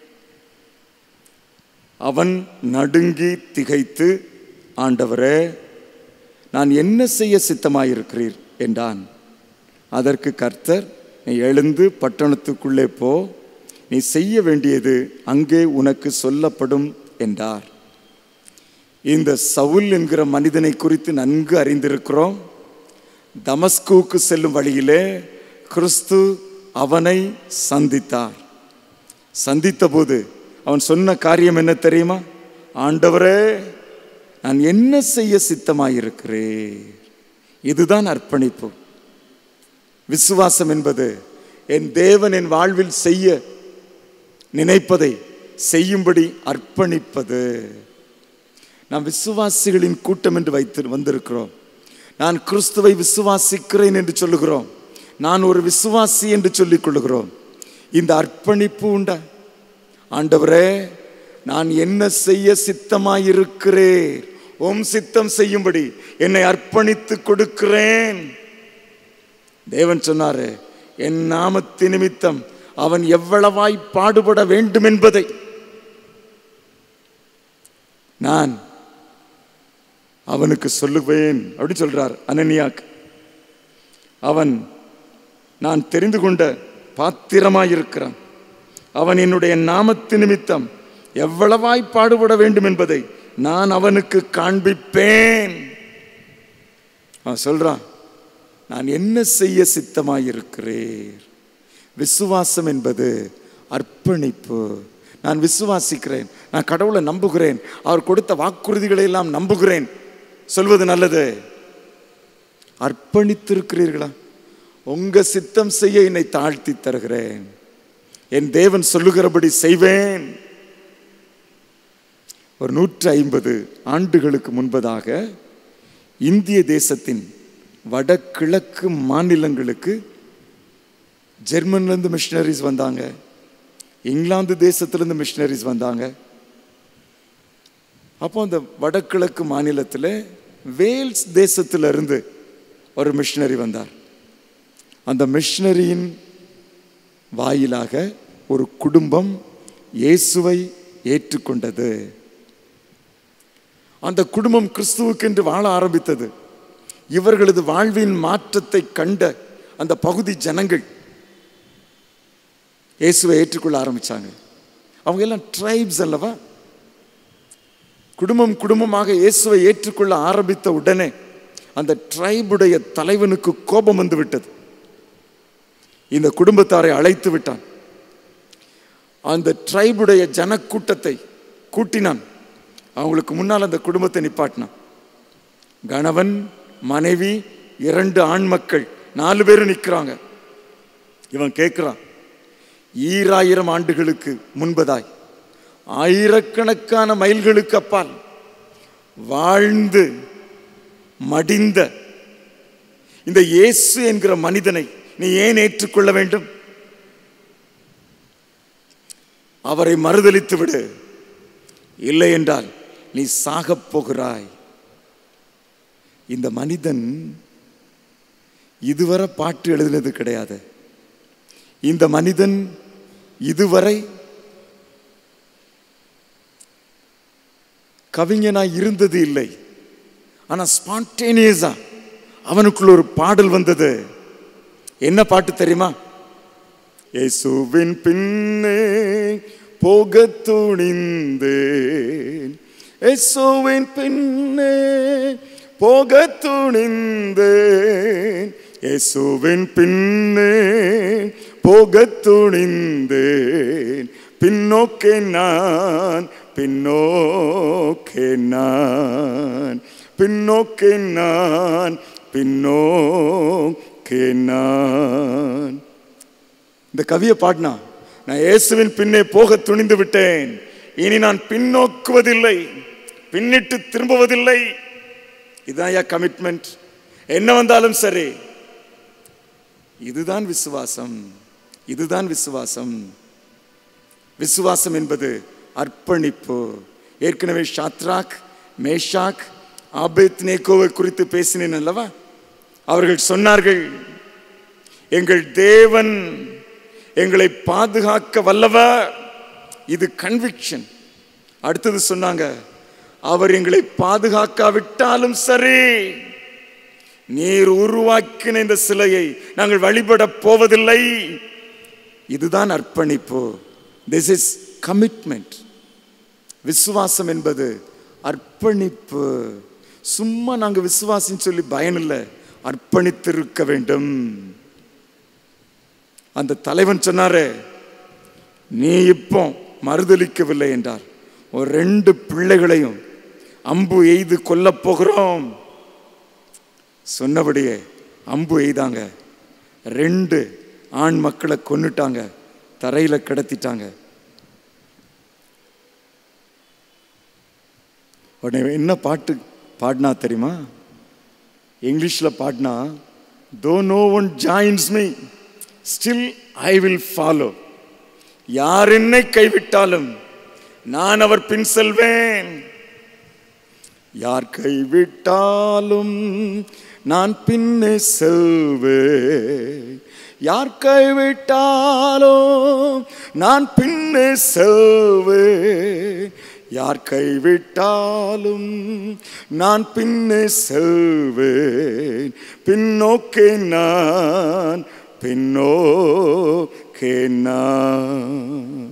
அவன் நடுங்கி திகைத்து ஆண்டவரே நான் என்ன செய்ய சித்தமாயிருக்கிறீர் என்றான் அதற்கு கர்த்தர் நீ எழுந்து பட்டணத்துக்குள்ளே போ நீ செய்ய வேண்டியது அங்கே உனக்கு சொல்லப்படும் என்றார் இந்த சவுல் என்கிற மனிதனை குறித்து நன்கு அறிந்திருக்கிறோம் தமஸ்குவுக்கு செல்லும் வழியிலே கிறிஸ்து அவனை சந்தித்தார் சந்தித்த போது அவன் சொன்ன காரியம் என்ன தெரியுமா ஆண்டவரே நான் என்ன செய்ய சித்தமாயிருக்கிறேன் இதுதான் அர்ப்பணிப்பு விசுவாசம் என்பது என் தேவன் என் வாழ்வில் செய்ய நினைப்பதை செய்யும்படி அர்ப்பணிப்பது நாம் விசுவாசிகளின் கூட்டம் என்று வைத்து வந்திருக்கிறோம் நான் கிறிஸ்துவை விசுவாசிக்கிறேன் என்று சொல்லுகிறோம் நான் ஒரு விசுவாசி என்று சொல்லிக் கொள்ளுகிறோம் இந்த அர்ப்பணிப்பு உண்டா ஆண்டவரே நான் என்ன செய்ய சித்தமாயிருக்கிறேன் உம் சித்தம் செய்யும்படி என்னை அர்ப்பணித்து கொடுக்கிறேன் தேவன் சொன்னாரு என் நாமத்து நிமித்தம் அவன் எவ்வளவாய் பாடுபட வேண்டும் என்பதை நான் அவனுக்கு சொல்லுவேன் அப்படின்னு சொல்றார் அனனியாக் அவன் நான் தெரிந்து கொண்ட பாத்திரமாயிருக்கிறான் அவன் என்னுடைய நாமத்து நிமித்தம் எவ்வளவாய் பாடுபட வேண்டும் என்பதை நான் அவனுக்கு காண்பிப்பேன் அவன் சொல்றான் நான் என்ன செய்ய சித்தமாயிருக்கிறேன் விசுவாசம் என்பது அர்ப்பணிப்பு நான் விசுவாசிக்கிறேன் நான் கடவுளை நம்புகிறேன் அவர் கொடுத்த வாக்குறுதிகளை எல்லாம் நம்புகிறேன் சொல்வது நல்லது அர்ப்பணித்திருக்கிறீர்களா உங்க சித்தம் செய்ய என்னை தாழ்த்தி தருகிறேன் என் தேவன் சொல்லுகிறபடி செய்வேன் ஒரு நூற்றி ஐம்பது ஆண்டுகளுக்கு முன்பதாக இந்திய தேசத்தின் வடகிழக்கு மாநிலங்களுக்கு ஜெர்மன்லேருந்து மிஷினரிஸ் வந்தாங்க இங்கிலாந்து தேசத்திலேருந்து மிஷினரிஸ் வந்தாங்க அப்போ அந்த வடகிழக்கு மாநிலத்தில் வேல்ஸ் தேசத்திலிருந்து ஒரு மிஷினரி வந்தார் அந்த மிஷினரியின் வாயிலாக ஒரு குடும்பம் இயேசுவை ஏற்றுக்கொண்டது அந்த குடும்பம் கிறிஸ்துவுக்கென்று வாழ ஆரம்பித்தது இவர்களது வாழ்வின் மாற்றத்தை கண்ட அந்த பகுதி ஜனங்கள் இயேசுவை ஏற்றுக்கொள்ள ஆரம்பிச்சாங்க அவங்க எல்லாம் ட்ரைப்ஸ் அல்லவா குடும்பம் குடும்பமாக இயேசுவை ஏற்றுக்கொள்ள ஆரம்பித்த உடனே அந்த ட்ரைபுடைய தலைவனுக்கு கோபம் வந்து விட்டது இந்த குடும்பத்தாரை அழைத்து விட்டான் அந்த ட்ரைபுடைய ஜனக்கூட்டத்தை கூட்டினான் அவங்களுக்கு முன்னால் அந்த குடும்பத்தை நிப்பாட்டினான் கணவன் மனைவி இரண்டு ஆண் மக்கள் நாலு பேரும் நிற்கிறாங்க இவன் கேட்குறான் ஈராயிரம் ஆண்டுகளுக்கு முன்பதாய் ஆயிரக்கணக்கான மைல்களுக்கு அப்பால் வாழ்ந்து மடிந்த இந்த இயேசு என்கிற மனிதனை நீ ஏன் ஏற்றுக்கொள்ள வேண்டும் அவரை மறுதலித்து விடு இல்லை என்றால் நீ சாகப் போகிறாய் இந்த மனிதன் இதுவரை பாட்டு எழுதினது கிடையாது இந்த மனிதன் இதுவரை கவிஞனாய் இருந்தது இல்லை ஆனா ஸ்பான்டேனியஸா அவனுக்குள்ள ஒரு பாடல் வந்தது என்ன பாட்டு தெரியுமா இயேசுவின் பின்னே போக துணிந்தேன் இயேசுவின் பின்னே போக துணிந்தேன் இயேசுவின் பின்னே போக துணிந்தேன் பின்னோக்கே நான் பின்னோக்கே நான் பின்னோக்கே நான் பின்னோக்கே நான் இந்த கவியை பாடினா நான் இயேசுவின் பின்னே போக துணிந்து விட்டேன் இனி நான் பின்னோக்குவதில்லை பின்னிட்டு திரும்புவதில்லை இதுதான் யா கமிட்மெண்ட் என்ன வந்தாலும் சரி இதுதான் விசுவாசம் இதுதான் விசுவாசம் விசுவாசம் என்பது அர்ப்பணிப்பு ஏற்கனவே ஷாத்ராக் மேஷாக் ஆபேத் நேகோவை குறித்து பேசினேன் அல்லவா அவர்கள் சொன்னார்கள் எங்கள் தேவன் எங்களை பாதுகாக்க வல்லவர் இது கன்விக்ஷன் அடுத்தது சொன்னாங்க அவர் எங்களை பாதுகாக்காவிட்டாலும் சரி நீர் உருவாக்கின இந்த சிலையை நாங்கள் வழிபட போவதில்லை இதுதான் அர்ப்பணிப்பு திஸ் இஸ் கமிட்மெண்ட் விசுவாசம் என்பது அர்ப்பணிப்பு சும்மா நாங்கள் விசுவாசின்னு சொல்லி பயன் இல்லை அர்ப்பணித்திருக்க வேண்டும் அந்த தலைவன் சொன்னாரே நீ இப்போ மறுதலிக்கவில்லை என்றார் ஒரு ரெண்டு பிள்ளைகளையும் அம்பு எய்து கொல்லப் போகிறோம் சொன்னபடியே அம்பு எய்தாங்க ரெண்டு ஆண் மக்களை கொன்னுட்டாங்க தரையில கிடத்திட்டாங்க உடனே என்ன பாட்டு பாடினா தெரியுமா இங்கிலீஷில் பாடினா though no one joins me still I will follow யார் என்னை கைவிட்டாலும் நான் அவர் பின் செல்வேன் யார் கைவிட்டாலும் நான் பின்னே செல்வேன் யார் கைவிட்டாலும் நான் பின்னே செல்வேன் யார் கைவிட்டாலும் நான் பின்னே செல்வேன் பின்னோக்கே நான் பின்னோக்கே நான்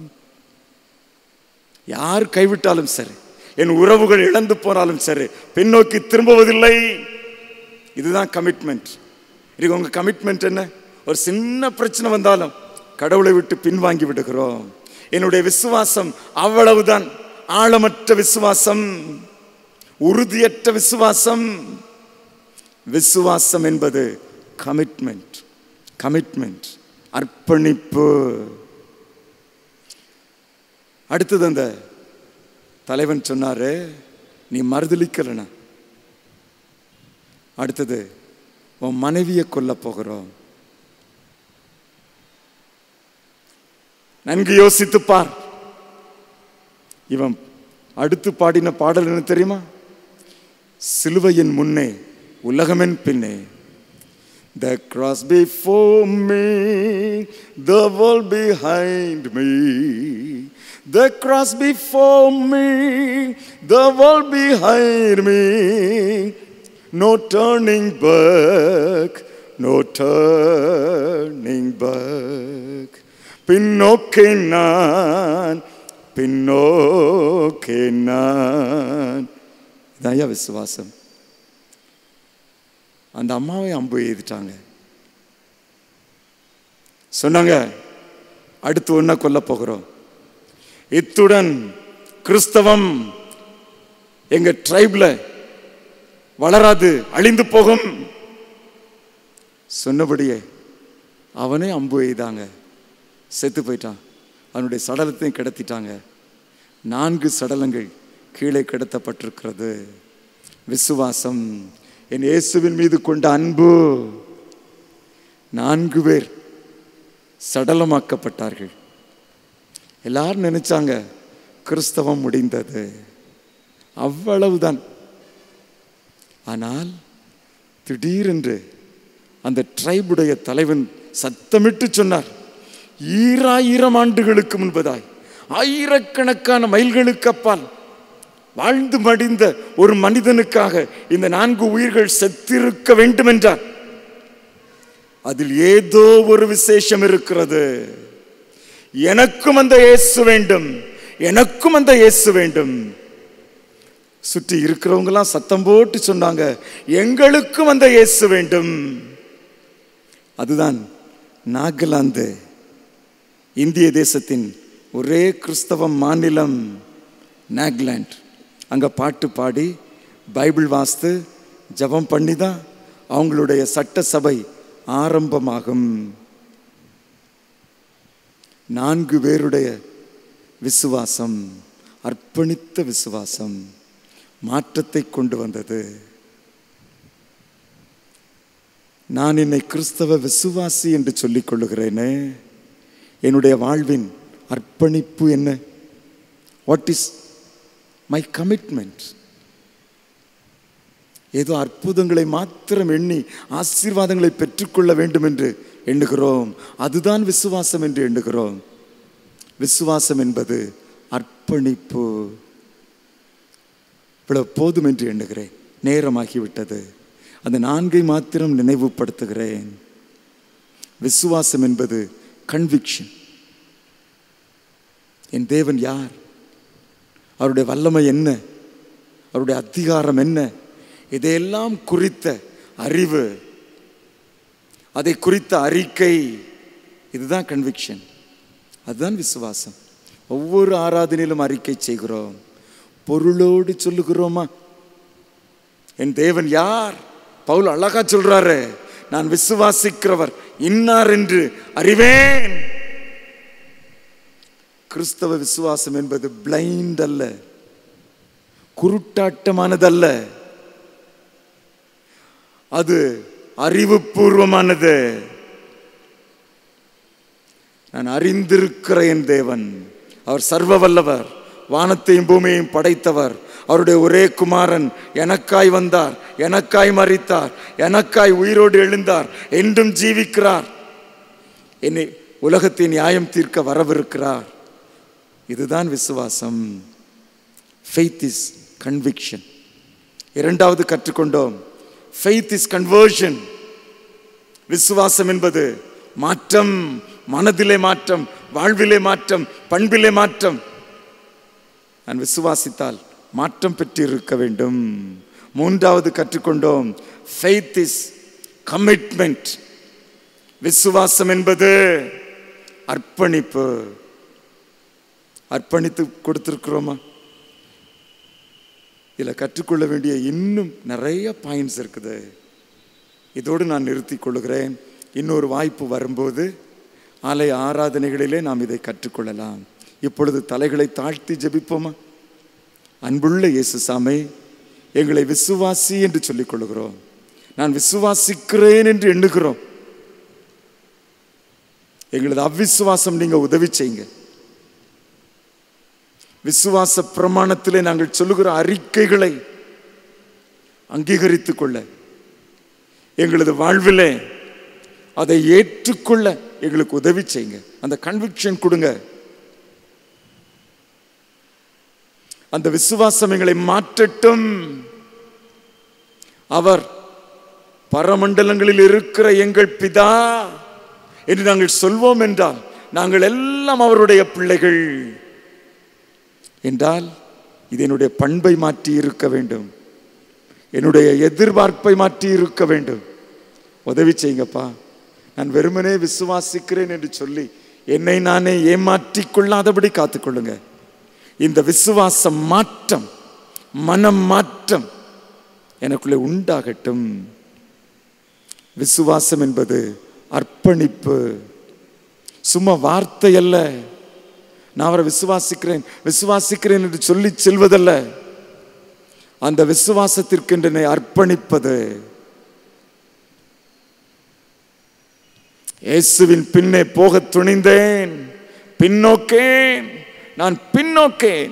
யார் கைவிட்டாலும் சரி என் உறவுகள் இழந்து போனாலும் சரி பின்னோக்கி திரும்புவதில்லை இதுதான் கமிட்மெண்ட் இது உங்க கமிட்மெண்ட் என்ன ஒரு சின்ன பிரச்சனை வந்தாலும் கடவுளை விட்டு பின்வாங்கி விடுகிறோம் என்னுடைய விசுவாசம் அவ்வளவுதான் ஆழமற்ற விசுவாசம் உறுதியற்ற விசுவாசம் விசுவாசம் என்பது கமிட்மெண்ட் கமிட்மெண்ட் அர்ப்பணிப்பு அடுத்தது அந்த தலைவன் சொன்னாரு நீ மறுதளிக்கலனா அடுத்தது உன் மனைவியை கொல்ல போகிறோம் நன்கு யோசித்து பார் இவன் அடுத்து பாடின பாடல் என்ன தெரியுமா சிலுவையின் முன்னே உலகமென் பின்னே The cross before me, the world behind me. The cross before me, the world behind me. No turning back, no turning back. பின்னோக்கே நான் பின்னோக்கே நான் இதான் விசுவாசம் அந்த அம்மாவை அம்பு எழுதிட்டாங்க சொன்னாங்க அடுத்து ஒன்ன கொல்ல போகிறோம் இத்துடன் கிறிஸ்தவம் எங்க ட்ரைப்ல வளராது அழிந்து போகும் சொன்னபடியே அவனே அம்பு எய்தாங்க செத்து போயிட்டான் அவனுடைய சடலத்தையும் கிடத்திட்டாங்க நான்கு சடலங்கள் கீழே கிடத்தப்பட்டிருக்கிறது விசுவாசம் என் இயேசுவின் மீது கொண்ட அன்பு நான்கு பேர் சடலமாக்கப்பட்டார்கள் எல்லாரும் நினைச்சாங்க கிறிஸ்தவம் முடிந்தது அவ்வளவுதான் ஆனால் திடீரென்று அந்த ட்ரைபுடைய தலைவன் சத்தமிட்டு சொன்னார் ஈராயிரம் ஆண்டுகளுக்கு முன்பதாய் ஆயிரக்கணக்கான மைல்களுக்கு அப்பால் வாழ்ந்து மடிந்த ஒரு மனிதனுக்காக இந்த நான்கு உயிர்கள் செத்திருக்க வேண்டும் என்றார் அதில் ஏதோ ஒரு விசேஷம் இருக்கிறது எனக்கும் அந்த இயேசு வேண்டும் எனக்கும் அந்த இயேசு வேண்டும் சுற்றி இருக்கிறவங்கலாம் சத்தம் போட்டு சொன்னாங்க எங்களுக்கும் அந்த இயேசு வேண்டும் அதுதான் நாகாலாந்து இந்திய தேசத்தின் ஒரே கிறிஸ்தவ மாநிலம் நாக்லாண்ட் அங்கே பாட்டு பாடி பைபிள் வாஸ்து ஜெபம் பண்ணி தான் அவங்களுடைய சட்டசபை ஆரம்பமாகும் நான்கு பேருடைய விசுவாசம் அர்ப்பணித்த விசுவாசம் மாற்றத்தை கொண்டு வந்தது நான் என்னை கிறிஸ்தவ விசுவாசி என்று சொல்லிக் கொள்ளுகிறேனே என்னுடைய வாழ்வின் அர்ப்பணிப்பு என்ன வாட் இஸ் மை கமிட்மெண்ட் ஏதோ அற்புதங்களை மாத்திரம் எண்ணி ஆசீர்வாதங்களை பெற்றுக்கொள்ள வேண்டும் என்று எண்ணுகிறோம் அதுதான் விசுவாசம் என்று எண்ணுகிறோம் விசுவாசம் என்பது அர்ப்பணிப்பு இவ்வளவு போதும் என்று எண்ணுகிறேன் நேரமாகிவிட்டது அந்த நான்கை மாத்திரம் நினைவுபடுத்துகிறேன் விசுவாசம் என்பது கன்விக்ஷன் என் தேவன் யார் அவருடைய வல்லமை என்ன அவருடைய அதிகாரம் என்ன இதையெல்லாம் குறித்த அறிவு அதை குறித்த அறிக்கை இதுதான் கன்விக்ஷன் அதுதான் விசுவாசம் ஒவ்வொரு ஆராதனையிலும் அறிக்கை செய்கிறோம் பொருளோடு சொல்லுகிறோமா என் தேவன் யார் பவுல் அழகா சொல்றாரு நான் விசுவாசிக்கிறவர் இன்னார் என்று அறிவேன் கிறிஸ்தவ விசுவாசம் என்பது பிளைண்ட் அல்ல குருட்டாட்டமானதல்ல அது அறிவுபூர்வமானது நான் அறிந்திருக்கிற என் தேவன் அவர் சர்வ வல்லவர் வானத்தையும் பூமியையும் படைத்தவர் அவருடைய ஒரே குமாரன் எனக்காய் வந்தார் எனக்காய் மறித்தார் எனக்காய் உயிரோடு எழுந்தார் என்றும் ஜீவிக்கிறார் என்னை உலகத்தை நியாயம் தீர்க்க வரவிருக்கிறார் இதுதான் விசுவாசம் ஃபெய்த் இஸ் கன்விக்ஷன் இரண்டாவது கற்றுக்கொண்டோம் ஃபெய்த் இஸ் கன்வர்ஷன் விசுவாசம் என்பது மாற்றம் மனதிலே மாற்றம் வாழ்விலே மாற்றம் பண்பிலே மாற்றம் நான் விசுவாசித்தால் மாற்றம் பெற்று இருக்க வேண்டும் மூன்றாவது கற்றுக்கொண்டோம் ஃபெய்த் இஸ் கமிட்மெண்ட் விசுவாசம் என்பது அர்ப்பணிப்பு அர்ப்பணித்து கொடுத்திருக்கிறோமா இதில் கற்றுக்கொள்ள வேண்டிய இன்னும் நிறைய பாயிண்ட்ஸ் இருக்குது இதோடு நான் நிறுத்திக் கொள்கிறேன் இன்னொரு வாய்ப்பு வரும்போது ஆலய ஆராதனைகளிலே நாம் இதை கற்றுக்கொள்ளலாம் இப்பொழுது தலைகளை தாழ்த்தி ஜெபிப்போமா அன்புள்ள இயேசு சாமி எங்களை விசுவாசி என்று சொல்லிக் கொள்கிறோம் நான் விசுவாசிக்கிறேன் என்று எண்ணுகிறோம் எங்களது அவ்விசுவாசம் நீங்க உதவி செய்யுங்க விசுவாச பிரமாணத்திலே நாங்கள் சொல்லுகிற அறிக்கைகளை அங்கீகரித்துக் கொள்ள எங்களது வாழ்விலே அதை ஏற்றுக்கொள்ள எங்களுக்கு உதவி செய்யுங்க அந்த கன்விக்ஷன் கொடுங்க அந்த விசுவாசம் எங்களை மாற்றட்டும் அவர் பரமண்டலங்களில் இருக்கிற எங்கள் பிதா என்று நாங்கள் சொல்வோம் என்றால் நாங்கள் எல்லாம் அவருடைய பிள்ளைகள் என்றால் இது என்னுடைய பண்பை மாற்றி இருக்க வேண்டும் என்னுடைய எதிர்பார்ப்பை மாற்றி இருக்க வேண்டும் உதவி செய்யுங்கப்பா நான் வெறுமனே விசுவாசிக்கிறேன் என்று சொல்லி என்னை நானே ஏமாற்றிக் கொள்ளாதபடி காத்துக்கொள்ளுங்க இந்த விசுவாச மாற்றம் மனம் மாற்றம் எனக்குள்ளே உண்டாகட்டும் விசுவாசம் என்பது அர்ப்பணிப்பு சும்மா வார்த்தை அல்ல நான் அவரை விசுவாசிக்கிறேன் விசுவாசிக்கிறேன் என்று சொல்லி செல்வதல்ல அந்த விசுவாசத்திற்கு என்று என்னை அர்ப்பணிப்பது இயேசுவின் பின்னே போக துணிந்தேன் பின்னோக்கேன் நான் பின்னோக்கேன்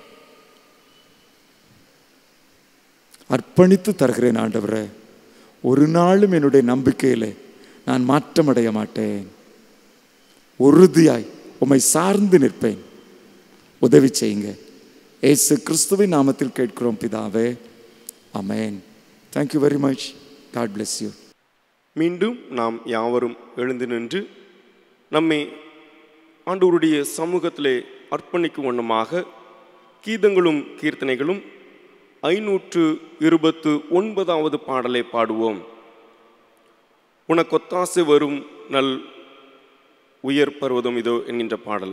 அர்ப்பணித்து தருகிறேன் ஆண்டவரே ஒரு நாளும் என்னுடைய நம்பிக்கையிலே நான் மாற்றமடைய மாட்டேன் உறுதியாய் உம்மை சார்ந்து நிற்பேன் உதவி செய்யுங்க ஏசு கிறிஸ்துவின் நாமத்தில் கேட்கிறோம் பிதாவே அமேன் thank you very much God bless you மீண்டும் நாம் யாவரும் எழுந்து நின்று நம்மை ஆண்டவருடைய சமூகத்திலே அர்ப்பணிக்கும் வண்ணமாக கீதங்களும் கீர்த்தனைகளும் ஐநூற்று இருபத்து ஒன்பதாவது பாடலை பாடுவோம் உனக்கொத்தாசை வரும் நல் உயர் பர்வதம் இதோ என்கின்ற பாடல்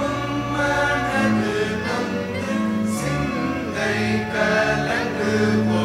சிந்தை கலங்குவோம்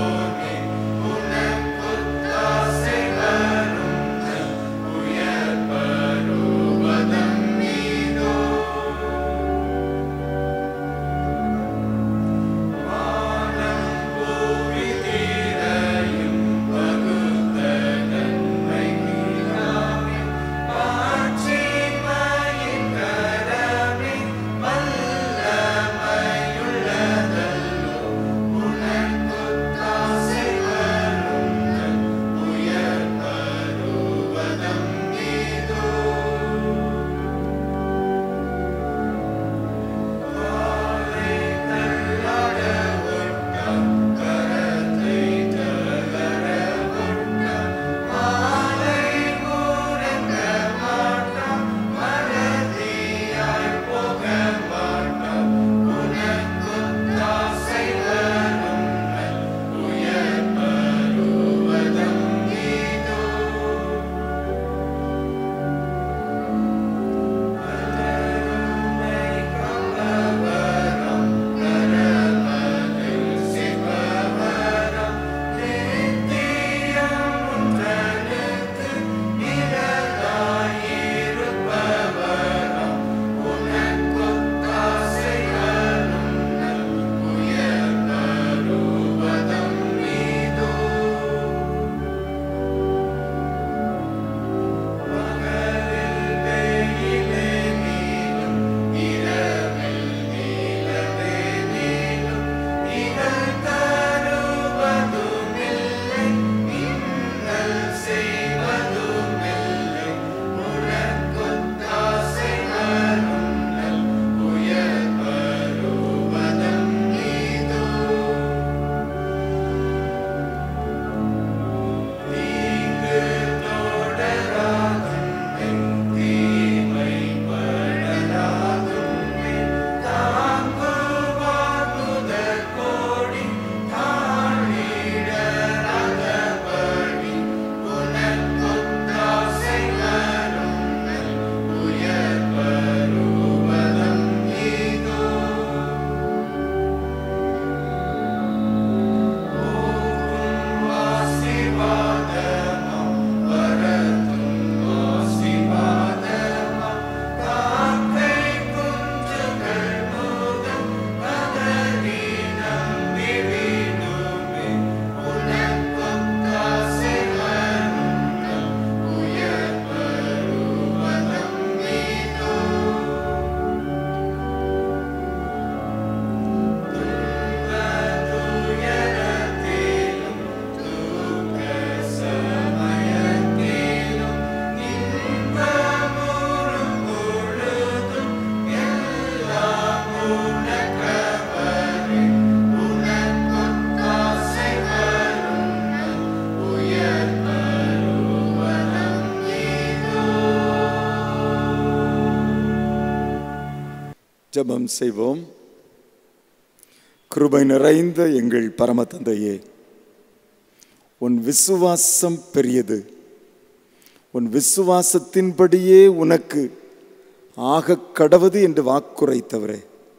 ஜெபம் செய்வோம் கிருபை நிறைந்த எங்கள் பரம தந்தையே உன் விசுவாசம் பெரியது உன் விசுவாசத்தின்படியே உனக்கு ஆக கடவது என்று வாக்குரைத்தவரே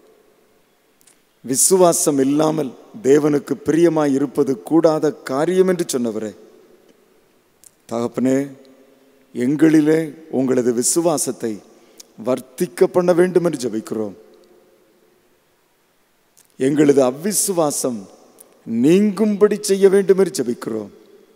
விசுவாசம் இல்லாமல் தேவனுக்கு பிரியமாய் இருப்பது கூடாத காரியம் என்று சொன்னவரே தகப்பனே எங்களிலே உங்களது விசுவாசத்தை வர்த்திக்க பண்ண வேண்டும் என்று ஜெபிக்கிறோம் எங்களது அவ்விசுவாசம் நீங்கும்படி செய்ய வேண்டும் என்று ஜெபிக்கிறோம்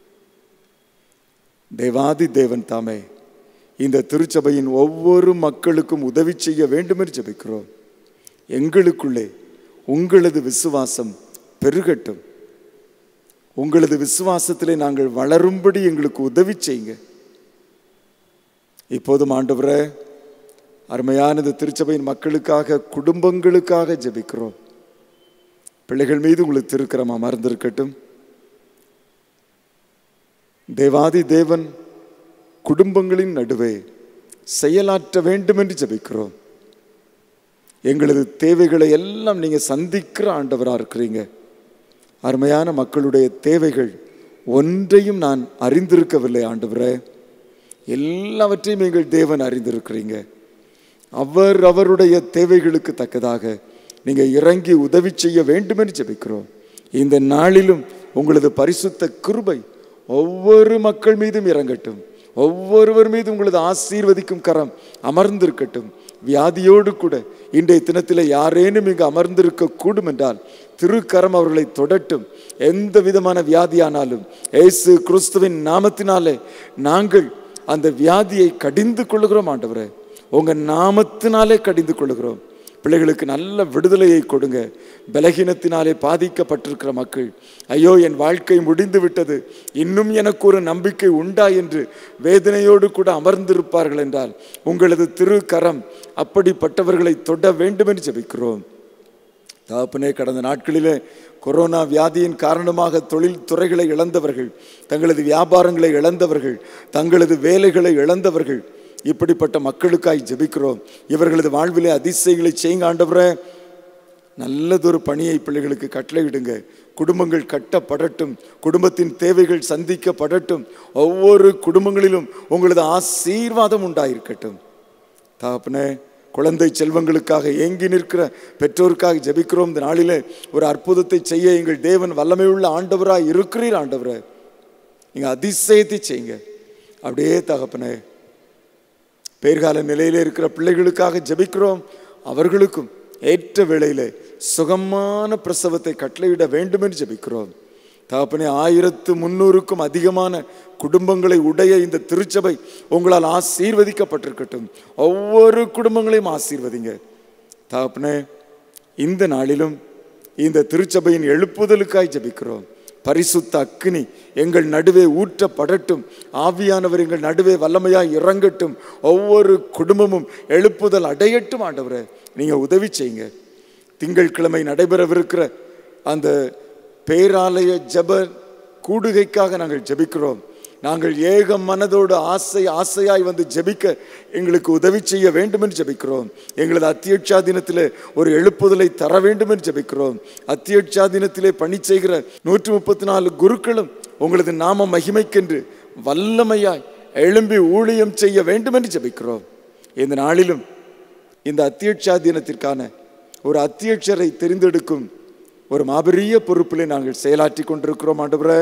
தேவாதி தேவன் தாமே இந்த திருச்சபையின் ஒவ்வொரு மக்களுக்கும் உதவி செய்ய வேண்டும் என்று ஜெபிக்கிறோம் எங்களுக்குள்ளே உங்களது விசுவாசம் பெருகட்டும் உங்களது விசுவாசத்திலே நாங்கள் வளரும்படி எங்களுக்கு உதவி செய்யுங்க இப்போதும் ஆண்டவரே அருமையானது திருச்சபையின் மக்களுக்காக குடும்பங்களுக்காக ஜெபிக்கிறோம் பிள்ளைகள் மீது உங்களுக்கு திருக்கிறமா மறந்திருக்கட்டும் தேவாதி தேவன் குடும்பங்களின் நடுவே செயலாற்ற வேண்டும் என்று ஜெபிக்கிறோம் எங்களது தேவைகளை எல்லாம் நீங்க சந்திக்கிற ஆண்டவராக இருக்கிறீங்க அருமையான மக்களுடைய தேவைகள் ஒன்றையும் நான் அறிந்திருக்கவில்லை ஆண்டவரே எல்லாவற்றையும் எங்கள் தேவன் அறிந்திருக்கிறீங்க அவர் அவருடைய தேவைகளுக்கு தக்கதாக நீங்க இறங்கி உதவி செய்ய வேண்டும் என்று ஜெபிக்கிறோம் இந்த நாளிலும் உங்களது பரிசுத்த கிருபை ஒவ்வொரு மக்கள் மீதும் இறங்கட்டும் ஒவ்வொருவர் மீதும் உங்களது ஆசீர்வதிக்கும் கரம் அமர்ந்திருக்கட்டும் வியாதியோடு கூட இன்றைய தினத்தில் யாரேனும் இங்கு அமர்ந்திருக்க கூடும் என்றால் திருக்கரம் அவர்களை தொடட்டும் எந்த விதமான வியாதியானாலும் இயேசு கிறிஸ்துவின் நாமத்தினாலே நாங்கள் அந்த வியாதியை கடிந்து கொள்ளுகிறோம் ஆண்டவரே உங்க நாமத்தினாலே கடிந்து கொள்ளுகிறோம் பிள்ளைகளுக்கு நல்ல விடுதலையை கொடுங்க பலகீனத்தினாலே பாதிக்கப்பட்டிருக்கிற மக்கள் ஐயோ என் வாழ்க்கை முடிந்து விட்டது இன்னும் எனக்கு ஒரு நம்பிக்கை உண்டா என்று வேதனையோடு கூட அமர்ந்திருப்பார்கள் என்றால் உங்களது திருக்கரம் அப்படிப்பட்டவர்களை தொட வேண்டும் என்று ஜெபிக்கிறோம் தகப்பனே கடந்த நாட்களிலே கொரோனா வியாதியின் காரணமாக தொழில் துறைகளை இழந்தவர்கள் தங்களது வியாபாரங்களை இழந்தவர்கள் தங்களது வேலைகளை இழந்தவர்கள் இப்படிப்பட்ட மக்களுக்காய் ஜெபிக்கிறோம் இவர்களது வாழ்விலே அதிசயங்களை செய்யுங்க ஆண்டவரே நல்லதொரு பணியை பிள்ளைகளுக்கு கட்டளையிடுங்க குடும்பங்கள் கட்டப்படட்டும் குடும்பத்தின் தேவைகள் சந்திக்கப்படட்டும் ஒவ்வொரு குடும்பங்களிலும் உங்களது ஆசீர்வாதம் உண்டாயிருக்கட்டும் தகப்பனே குழந்தை செல்வங்களுக்காக ஏங்கி நிற்கிற பெற்றோருக்காக ஜெபிக்கிறோம் இந்த நாளிலே ஒரு அற்புதத்தை செய்ய எங்கள் தேவன் வல்லமையுள்ள ஆண்டவராய் இருக்கிறீர் ஆண்டவரே நீங்க அதிசயத்தை செய்யுங்க அப்படியே தகப்பனே பேர்கால நிலையில இருக்கிற பிள்ளைகளுக்காக ஜெபிக்கிறோம் அவர்களுக்கும் ஏற்ற வேளையிலே சுகமான பிரசவத்தை கட்டளையிட வேண்டும் என்று ஜெபிக்கிறோம் தகப்பனே ஆயிரத்து முன்னூறுக்கும் அதிகமான குடும்பங்களை உடைய இந்த திருச்சபை உங்களால் ஆசீர்வதிக்கப்பட்டிருக்கட்டும் ஒவ்வொரு குடும்பங்களையும் ஆசீர்வதிங்க தகப்பனே இந்த நாளிலும் இந்த திருச்சபையின் எழுப்புதலுக்காய் ஜெபிக்கிறோம் பரிசுத்த அக்கினி எங்கள் நடுவே ஊற்றப்படட்டும் ஆவியானவர் எங்கள் நடுவே வல்லமையாய் இறங்கட்டும் ஒவ்வொரு குடும்பமும் எழுப்புதல் அடையட்டும் ஆண்டவரே நீங்க உதவி செய்யுங்க திங்கட்கிழமை நடைபெறவிருக்கிற அந்த பேராலய ஜெப கூடுகைக்காக நாங்கள் ஜெபிக்கிறோம் நாங்கள் ஏக மனதோடு ஆசை ஆசையாய் வந்து ஜெபிக்க எங்களுக்கு உதவி செய்ய வேண்டும் என்று ஜெபிக்கிறோம் எங்களது அத்தியட்சா தினத்திலே ஒரு எழுப்புதலை தர வேண்டும் என்று ஜெபிக்கிறோம் அத்தியட்சா தினத்திலே பணி செய்கிற நூற்றி முப்பத்தி நாலு குருக்களும் உங்களது நாம மகிமைக்கென்று வல்லமையாய் எழும்பி ஊழியம் செய்ய வேண்டும் என்று ஜெபிக்கிறோம் இந்த நாளிலும் இந்த அத்தியட்சா தினத்திற்கான ஒரு அத்தியட்சரை தெரிந்தெடுக்கும் ஒரு மாபெரிய பொறுப்பிலே நாங்கள் செயலாற்றி கொண்டிருக்கிறோம் ஆண்டவரே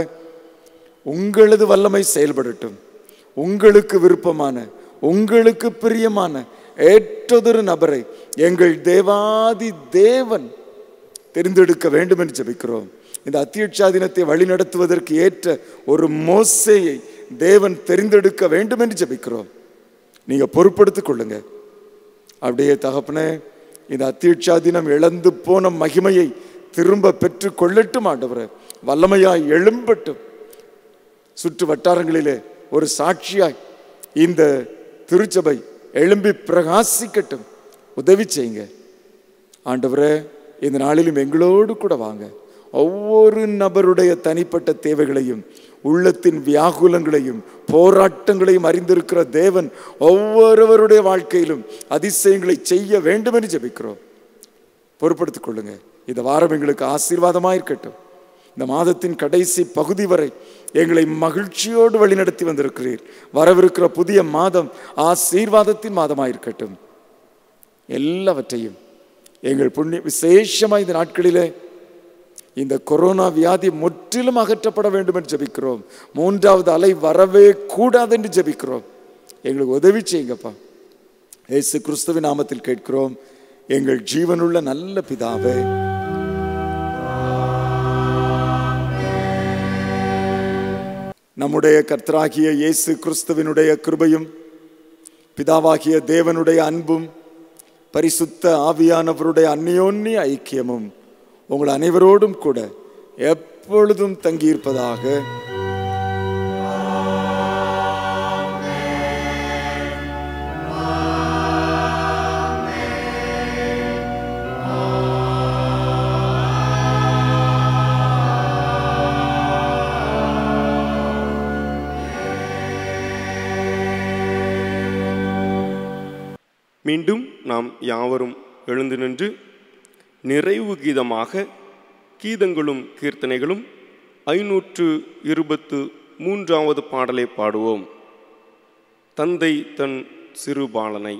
உங்களது வல்லமை செயல்படட்டும் உங்களுக்கு விருப்பமான உங்களுக்கு பிரியமான ஏற்றதொரு நபரை எங்கள் தேவாதி தேவன் தெரிந்தெடுக்க வேண்டும் என்று ஜெபிக்கிறோம் இந்த அத்தியட்சா தினத்தை வழிநடத்துவதற்கு ஏற்ற ஒரு மோசையை தேவன் தெரிந்தெடுக்க வேண்டும் என்று ஜெபிக்கிறோம் நீங்க பொறுப்படுத்திக் கொள்ளுங்க அப்படியே தகப்பனே இந்த அத்தியட்சா தினம் இழந்து போன மகிமையை திரும்ப பெற்று கொள்ளட்டும் ஆண்டவரே வல்லமையாய் எழும்பட்டும் சுற்று வட்டாரங்களிலே ஒரு சாட்சியாய் இந்த திருச்சபை எழும்பி பிரகாசிக்கட்டும் உதவி செய்யுங்க ஆண்டவரே இந்த நாளிலும் எங்களோடு கூட வாங்க ஒவ்வொரு நபருடைய தனிப்பட்ட தேவைகளையும் உள்ளத்தின் வியாகுலங்களையும் போராட்டங்களையும் அறிந்திருக்கிற தேவன் ஒவ்வொருவருடைய வாழ்க்கையிலும் அதிசயங்களை செய்ய வேண்டும் என்று ஜெபிக்கிறோம் பொறுப்படுத்திக் கொள்ளுங்க இந்த வாரம் எங்களுக்கு ஆசீர்வாதமாக இருக்கட்டும் இந்த மாதத்தின் கடைசி பகுதி வரை எங்களை மகிழ்ச்சியோடு வழிநடத்தி வந்திருக்கிறீர் வரவிருக்கிற புதிய மாதம் ஆசீர்வாதத்தின் மாதமாக இருக்கட்டும் எல்லாவற்றையும் எங்கள் புண்ணிய விசேஷமாக இந்த நாட்களிலே இந்த கொரோனா வியாதி முற்றிலும் அகற்றப்பட வேண்டும் என்று ஜெபிக்கிறோம் மூன்றாவது அலை வரவே கூடாது என்று ஜெபிக்கிறோம் எங்களுக்கு உதவி செய்யுங்கப்பா இயேசு கிறிஸ்துவின் நாமத்தில் கேட்கிறோம் எங்கள் ஜீவனுள்ள நல்ல பிதாவே நம்முடைய கர்த்தராகிய இயேசு கிறிஸ்துவினுடைய கிருபையும் பிதாவாகிய தேவனுடைய அன்பும் பரிசுத்த ஆவியானவருடைய அந்நியோன்னிய ஐக்கியமும் உங்கள் அனைவரோடும் கூட எப்பொழுதும் தங்கியிருப்பதாக மீண்டும் நாம் யாவரும் எழுந்து நின்று நிறைவு கீதமாக கீதங்களும் கீர்த்தனைகளும் ஐநூற்று இருபத்து மூன்றாவது பாடலை பாடுவோம் தந்தை தன் சிறுபாலனை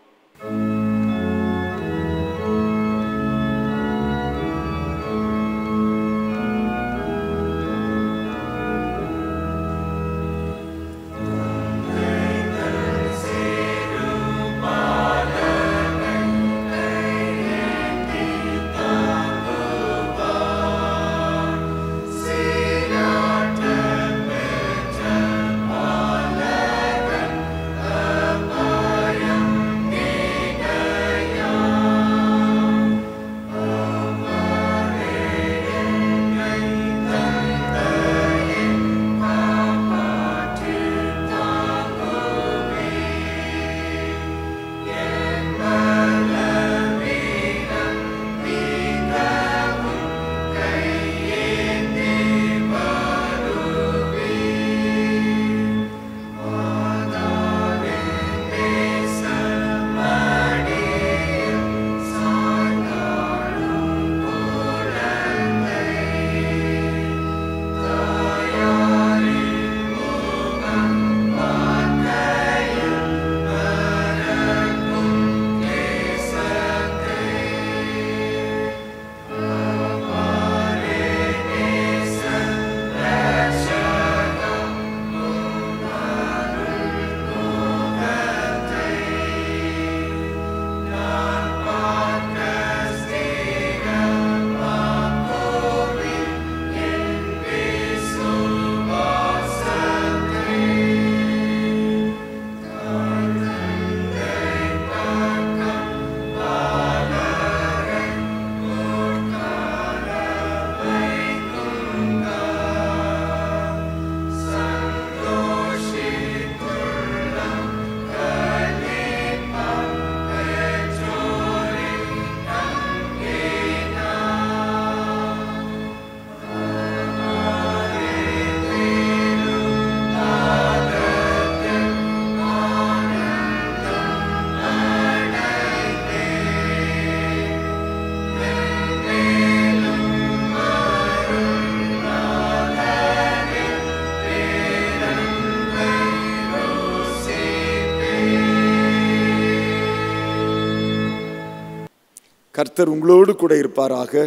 கர்த்தர் உங்களோடு கூட இருப்பாராக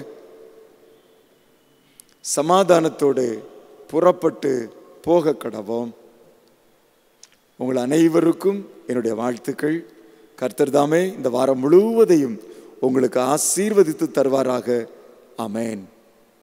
சமாதானத்தோடு புறப்பட்டு போக கடவோம் உங்கள் அனைவருக்கும் என்னுடைய வாழ்த்துக்கள் கர்த்தர் தாமே இந்த வாரம் முழுவதையும் உங்களுக்கு ஆசீர்வதித்து தருவாராக ஆமென்